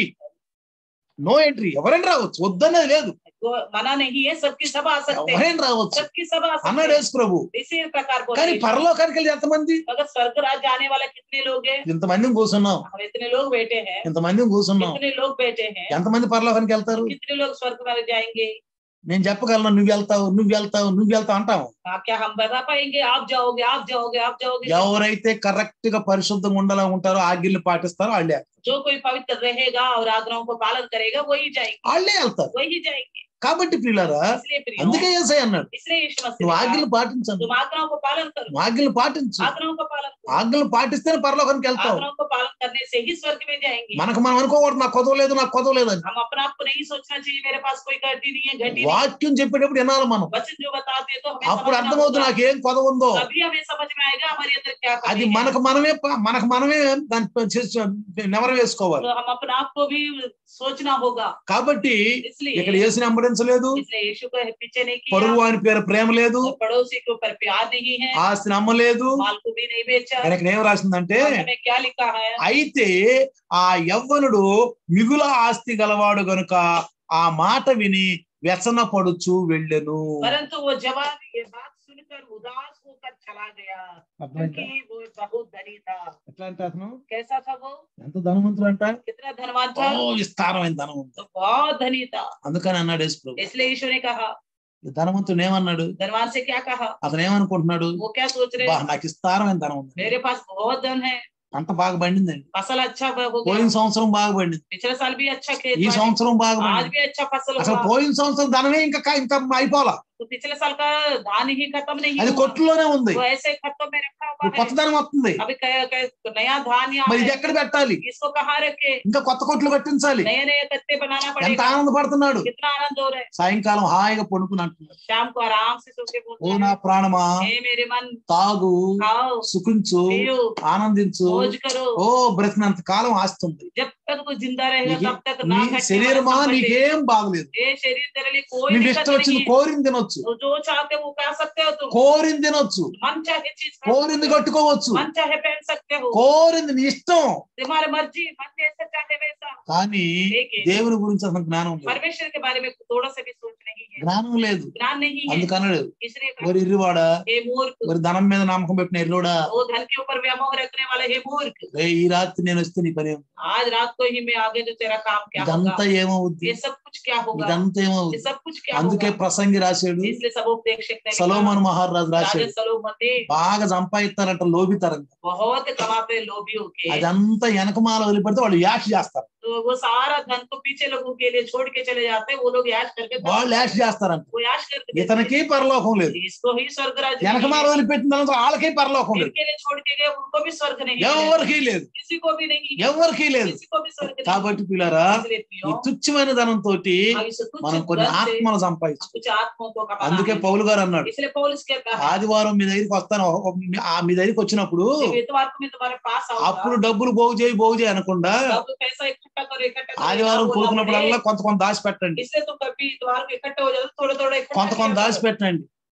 నో ఎంట్రీ ఎవరైనా రావచ్చు వద్దనేది లేదు वो मना नहीं है सबकी सब आ सकते हैं ఎవరైనా రావచ్చు सबकी सब आ सकते అన్నాడు हैं యేసు ప్రభు इसी प्रकार बोल కానీ रहे हैं। పరలోకానికి వెళ్ళి ఎంతమంది अगर स्वर्ग राज्य आने वाला कितने लोग हैं ఇంతమంది కూర్చున్నాం हम इतने लोग बैठे हैं ఇంతమంది కూర్చున్నాం कितने लोग बैठे हैं ఎంతమంది పరలోకానికి వెళ్తారు कितने लोग स्वर्ग में जाएंगे నేను చెప్పగలను నువ్వు వెళ్తావు నువ్వు వెళ్తావు నువ్వు వెళ్తావు అంటాం हाँ, क्या हम बता पाएंगे आप जाओगे आप जाओगे आप जाओगे ఎవరైతే కరెక్ట్ గా పరిశుద్ధంగా ఉండాలని ఉంటారో ఆజ్ఞలు పాటిస్తారో వాళ్ళే जो कोई पवित्र रहेगा और आग्रहों को पालन करेगा वही जाएंगे వాళ్ళే వెళ్తారు वही जाएंगे కాబట్టి పిల్లరా इसलिए प्रियो అందుకే ఏసై అన్నాడు इसलिए यीशु मसीह నువ్వు ने कहा, ఆజ్ఞలు పాటించండి तुम आग्रहों को पालन करो నువ్వు ఆజ్ఞలు పాటించు आग्रहों का पालन करो ఆజ్ఞలు పాటిస్తేనే పరలోకానికి వెళ్తావు आग्रहों को पालन करने से ही स्वर्ग में जाएंगे మనకు మనం అనుకోకూడదు నాకు కొదవలేదు నాకు కొదవలేదు అని हम अपना आपको नहीं सोचना चाहिए मेरे पास कोई गलती नहीं है घटी नहीं వాక్యం చెప్పేటప్పుడు వినాలి మనం वचन जो बताते हैं तो हमें అప్పుడు समझना అర్థమవుతుంది होगा। నాకు ఏం కొదవ ఉందో तभी हमें समझ में आएगा हमारे अंदर क्या అది कमी है మనకు మనమే ప- మనకు మనమే దాన్ని ప- చేసి- నెవరు వేసుకోవాలి तो हम अपने आप को भी सोचना होगा కాబట్టి इसलिए ఇక్కడ ఏసుని అంబడించలేదు इसलिए यीशु को पीछे नहीं किया పొరుగు అని పేరు ప్రేమ లేదు और पड़ोसी के ऊपर प्यार नहीं है ఆస్తిని అమ్మలేదు माल को भी नहीं बेचा ఆయనకి ఏం రాసిందంటే और हमें क्या लिखा है అయితే ఆ యవ్వనుడు మిగుల ఆస్తి గలవాడు గనుక ఆ మాట విని వ్యసన పడుచు వెళ్ళెను परंतु वो जवान ये बात सुनकर उदास होकर चला गया क्योंकि वो बहुत धनी था ఎట్లా అంటే అతను कैसा था वो ఎంత ధనవంతుడు అంట कितना धनवान ఓ था విస్తారమైన ధనం ఉంది तो बहुत धनी था అందుకని అన్నాడు యేసు ప్రభు इसलिए यीशु ने कहा ఈ ధనవంతుడు ఏమన్నాడు धनवान से क्या कहा అతను ఏమనుకుంటున్నాడు वो क्या सोच रहे బా हैं? నాకు విస్తారమైన ధనం ఉంది मेरे पास बहुत धन है పంట బాగా పండిందండి फसल अच्छा हो పోయిన गया సంవత్సరం బాగా పండింది पिछले साल भी अच्छा खेत ఈ हुआ है। సంవత్సరం బాగా आज పండింది भी अच्छा फसल అసలు हुआ పోయిన సంవత్సరం ధనమే ఇంకా కా- ఇంకా అయిపోలా तो पिछले साल का धान ही खत्म नहीं అది हुआ కొట్టులోనే ఉంది वो ऐसे खत्म में रखा हुआ ఇప్పుడు కొత్త है ధనం వస్తుంది अभी क- क- नया धान यहाँ మరి ఇది है ఎక్కడ పెట్టాలి इसको कहाँ रखे ఇంకా కొత్త కొట్లు కట్టించాలి नए नए कत्ते बनाना ఎంత पड़ेगा ఆనందపడుతున్నాడు कितना आनंद हो रहा है సాయంకాలం హాయిగా పడుకుని అంటున్నాడు शाम को आराम से सो के ఓ बोलता నా है ప్రాణమా हे मेरे मन తాగు खाओ సుఖించు पियो ఆనందించు मौज करो ఓ బ్రతికినంత కాలం ఆస్తుంది जब तक वो जिंदा रहेगा నీకే- तब तक ना నీ घटने वाला శరీరమా संपत्ति। నీకేం బాగలేదు ये शरीर तेरे लिए कोई నీకు दिक्कत ఇష్టం వచ్చింది नहीं है కోరింది తినొచ్చు तो जो चाहते हो वो खा सकते हो तुम కోరింది తినొచ్చు मन चाहे चीज खा కోరింది सकते हो। కట్టుకోవచ్చు मन चाहे पहन सकते हो కోరింది నీ ఇష్టం तुम्हारी मर्जी मन जैसा चाहे वैसा కానీ लेकिन దేవుని గురించి అసలు జ్ఞానం లేదు परमेश्वर के बारे में थोड़ा सा भी सोच नहीं है జ్ఞానం లేదు ज्ञान नहीं है అందుకన్నాడు इसलिए कहा, మరి ఇర్రివాడా हे मूर्ख మరి ధనం మీద నమ్మకం పెట్టిన ఎల్లుడా वो धन के ऊपर व्यामोह रखने वाले हे मूर्ख రే ఈ రాత్రి నేను వస్తే నీ పని ఏం? आज रात को ही मैं आगे तो तेरा काम क्या होगा ఇదంతా ఏమవుద్ది ये सब कुछ क्या होगा ఇదంతా ये ఏమవుద్ది सब कुछ क्या అందుకే होगा ప్రసంగి రాశాడు इसलिए सब उपदेशक ने लिखा, సలోమన్ మహారాజు राजा రాశాడు सलोमन ने బాగా సంపాదిస్తారంట లోబితారంట बहुत कमाते लोभियों के అదంతా వెనకమాల వదిలిపెడితే వాళ్ళు యాష్ చేస్తారు तो वो सारा धन को पीछे लोगों के लिए छोड़ के चले जाते हैं वो लोग याश करके వాళ్ళు యాష్ చేస్తారంట वो याश करके देते ఇతనికి పరలోకం లేదు हैं। इसको ही स्वर्ग राज्य नहीं వెనకమాల है। వదిలిపెట్టిన తర్వాత వాళ్ళకి పరలోకం లేదు इनके लिए छोड़ के गए उनको भी स्वर्ग नहीं है ఎవరికి లేదు किसी को भी नहीं है ఎవరికి లేదు किसी को भी स्वर्ग नहीं है। కాబట్టి పిల్లరా इसलिए ఈ प्रियो, తుచ్చమైన ధనంతో हम इस तुच्छ మనం కొన్ని धन से ఆత్మలు సంపాదించు कुछ आत्माओं को कमाना అందుకే है। పౌలు గారు అన్నాడు इसलिए पौलुस कहता है ఆదివారం మీ దగ్గరికి వస్తాను ఒక- ఆ మీ దగ్గరికి వచ్చినప్పుడు जब इतवार को मैं तुम्हारे पास అప్పుడు आऊंगा డబ్బులు పోగు చేయి పోగు చేయి అనకుండా तब पैसा इकट्ठा करो इकट्ठा करो ఆదివారం ना बोलना కూడుకున్నప్పుడల్లా पड़े। కొంత కొంత దాచి పెట్టండి इसलिए तुम कभी इतवार को इकट्ठा हो जाओ थोड़ा थोड़ा इकट्ठा కొంత కొంత किया దాచి करो। పెట్టండి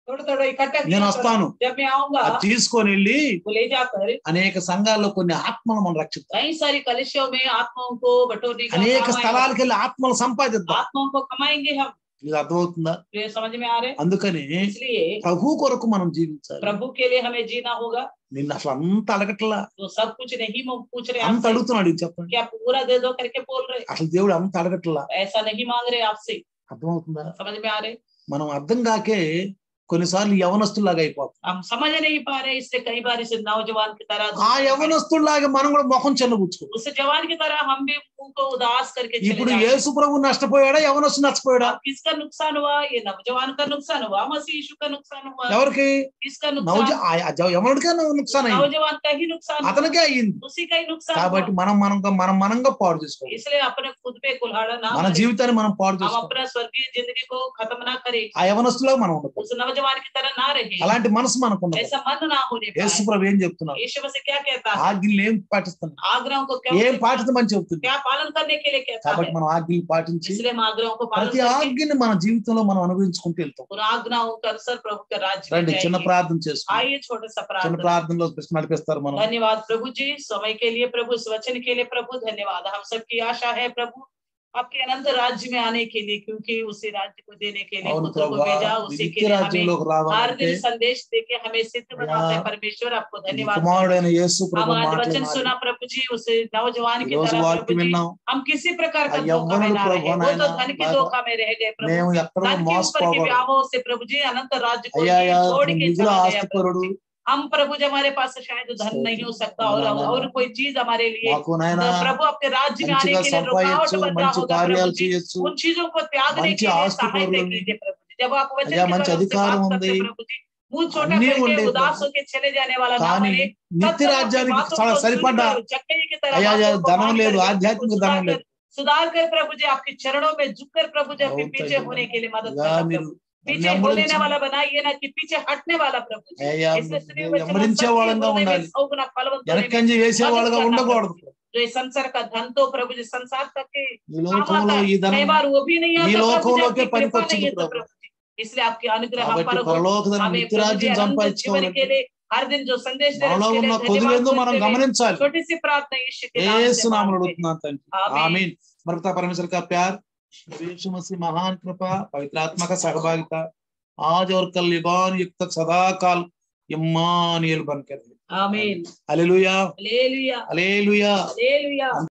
थोड़ा थोड़ा इकट्ठा किया నేను करो। వస్తాను जब मैं आऊंगा అది తీసుకొని వెళ్ళి वो ले जाकर అనేక సంఘాల్లో కొన్ని ఆత్మలు మనం రక్షిస్తాం कई सारी कलिशों में आत्माओं को बटोरने का అనేక काम आएगा। స్థలాలకు వెళ్ళి ఆత్మలు సంపాదిద్దాం आत्माओं को कमाएंगे हम ఇది అర్థమవుతుందా ये समझ में आ रहे हैं? అందుకని इसलिए ప్రభు కొరకు మనం జీవించాలి प्रभु के लिए हमें जीना होगा నిన్ను అసలు అంత అడగట్లా तो सब कुछ नहीं हम पूछ रहे అంత आपसे అడుగుతున్నాడు ఇది చెప్పండి क्या पूरा दे दो करके बोल रहे అసలు దేవుడు అంత అడగట్లా ऐसा नहीं मांग रहे आपसे అర్థమవుతుందా समझ में आ रहे మనం అర్థం కాకే కొన్నిసార్లు యవనస్తులాగా అయిపోతాం हम समझ नहीं पा रहे इससे कई बार इसे नौजवान की तरह ఆ యవనస్తుల్లాగా మనం కూడా ముఖం చెన్నబుచ్చుకో उस जवान की तरह हम भी मुंह को उदास करके चले ఇప్పుడు जाएंगे। యేసు ప్రభు నష్టపోయాడా యవనస్తు నష్టపోయాడా अब किसका नुकसान हुआ ये नौजवान का नुकसान हुआ मसीह यीशु का नुकसान हुआ ఎవరికి किसका నౌజ नुकसान ఆ- ఆ యవనుడికే నుక్సాన్ అయింది नौजवान का ही नुकसान हुआ। అతనికే అయ్యింది उसी का ही नुकसान కాబట్టి हुआ। మనం మనంగా మనం మనంగా పాడు చేసుకోవాలి इसलिए अपने खुद पे कुल्हाड़ा ना మన करें। జీవితాన్ని మనం పాడు हम చేసుకోవాలి अपना स्वर्गीय जिंदगी को खत्म ना करें ఆ యవనస్తులో మనం ఉండకూడదు उस नौजवान की तरह ना रहे అలాంటి మనసు మనకు ఉండదు ऐसा मन ना होने యేసు पाए ప్రభు ఏం చెప్తున్నారు यीशु मसीह क्या कहता है ఆజ్ఞలు ఏం పాటిస్తున్నాం आग्रहों को ఏం क्या పాటించమని చెప్తుంది क्या पालन करने के लिए कहता है కాబట్టి మనం ఆజ్ఞలు పాటించి इसलिए हम आग्रहों को पालन ప్రతి करके ఆజ్ఞని మన జీవితంలో మనం అనుభవించుకుంటూ వెళ్తాం उन आज्ञाओं के अनुसार प्रभु के राज्य में రండి చిన్న जाएंगे। ప్రార్థన చేసుకుంటాం आइए छोटे सा చిన్న प्रार्थना ప్రార్థనలో ప్రశ్న నడిపిస్తారు మనం धन्यवाद प्रभु जी समय के लिए प्रभु इस वचन के लिए प्रभु धन्यवाद हम सबकी आशा है प्रभु आपके अनंत राज्य में आने के लिए क्योंकि उसी राज्य को देने के लिए అవును पुत्र को ప్రభా भेजा నీ उसी के నిత్య लिए हमें రాజ్యంలోకి हर రావాలంటే दिन संदेश देके हमें सिद्ध बनाता है या, परमेश्वर आपको నీ धन्यवाद కుమారుడైన యేసు ప్రభు हम आज మాటలు वचन వినాలి. सुना प्रभु जी उस नौजवान ఈ की రోజు तरह प्रभु వాక్యం जी విన్నాం हम किसी प्रकार का ఆ धोखा में यవ్వనుడు ना रहे ప్రభు वो तो नायना, धन की बाबा, धोखा में रह गए प्रभु మేము ఎక్కడో धन के ऊपर के మోసపోకూడదు व्यामोह से प्रभु जी अनंत राज्य को అయ్యా ये అయ్యా छोड़ के నిధుల चला गया प्रभु ఆస్తిపరుడు जी। हम प्रभु जब हमारे पास शायद धन नहीं हो सकता और नाना, और कोई चीज हमारे लिए మాకు నాయన तो प्रभु आपके राज्य में आने మంచిగా के लिए रुकावट సంపాదించు बन रहा మంచి होगा प्रभु కార్యాలు जी చేయొచ్చు उन चीजों को त्यागने మంచి के लिए ఆస్తి सहायता పరులని, कीजिए प्रभु जी जब आप वचन అయ్యా के మంచి द्वारा उससे అధికారం बात करते ఉంది प्रभु जी मुंह छोटा అన్నీ करके ఉండే उदास ప్రభు. होके चले जाने वाला ना కానీ बने నిత్య రాజ్యానికి స- సరిపడ్డా అయ్యా అయ్యా ధనం లేదు ఆధ్యాత్మిక ధనం లేదు सुधार कर प्रभु जी आपके चरणों में झुककर प्रभु जी अपने అవును पीछे తండ్రి. होने के लिए मदद అయ్యా करना మీరు प्रभु నన్ను पीछे होने వెంబడించి- वाला बनाइए ना कि पीछे हटने वाला प्रभु जी అయ్యా इसलिए सुने మీరు हुए वचन వెంబడించే सबके వాళ్ళంగా हृदय में ఉండాలి सौगुना फलवंत होने में వెనకంజి వేసే వాళ్ళగా ఉండకూడదు जो ये संसार का धन तो प्रभु जी संसार तक के ఈ లోకంలో ఈ कई ధనం बार वो भी नहीं ఈ आता प्रभु जी లోకంలోకే आपकी कृपा పనికొచ్చింది नहीं है तो ప్రభు. प्रभु जी इसलिए आपके अनुग्रह हम కాబట్టి पर हो పరలోక ధనం हमें నిత్య प्रभु जी రాజ్యం अनंत जीवन సంపాదించుకోవాలంటే के लिए हर दिन जो संदेश दे रहे మనలో उसके ఉన్న लिए కొదులేందో धन्यवाद మనం बोलते हुए గమనించాలి छोटी सी प्रार्थना यीशु के नाम से ఏసు నామములో मांगते हैं। అడుగుతున్నాను తండ్రి आमीन। आमीन మరి पिता परमेश्वर का प्यार यीशु मसीह महान कृपा पवित्र आत्मा का सहभागिता आज और कल युगान युग तक सदा काल इम्मानुएल बनकर आमीन हालेलुया हालेलुया हालेलुया हालेलुया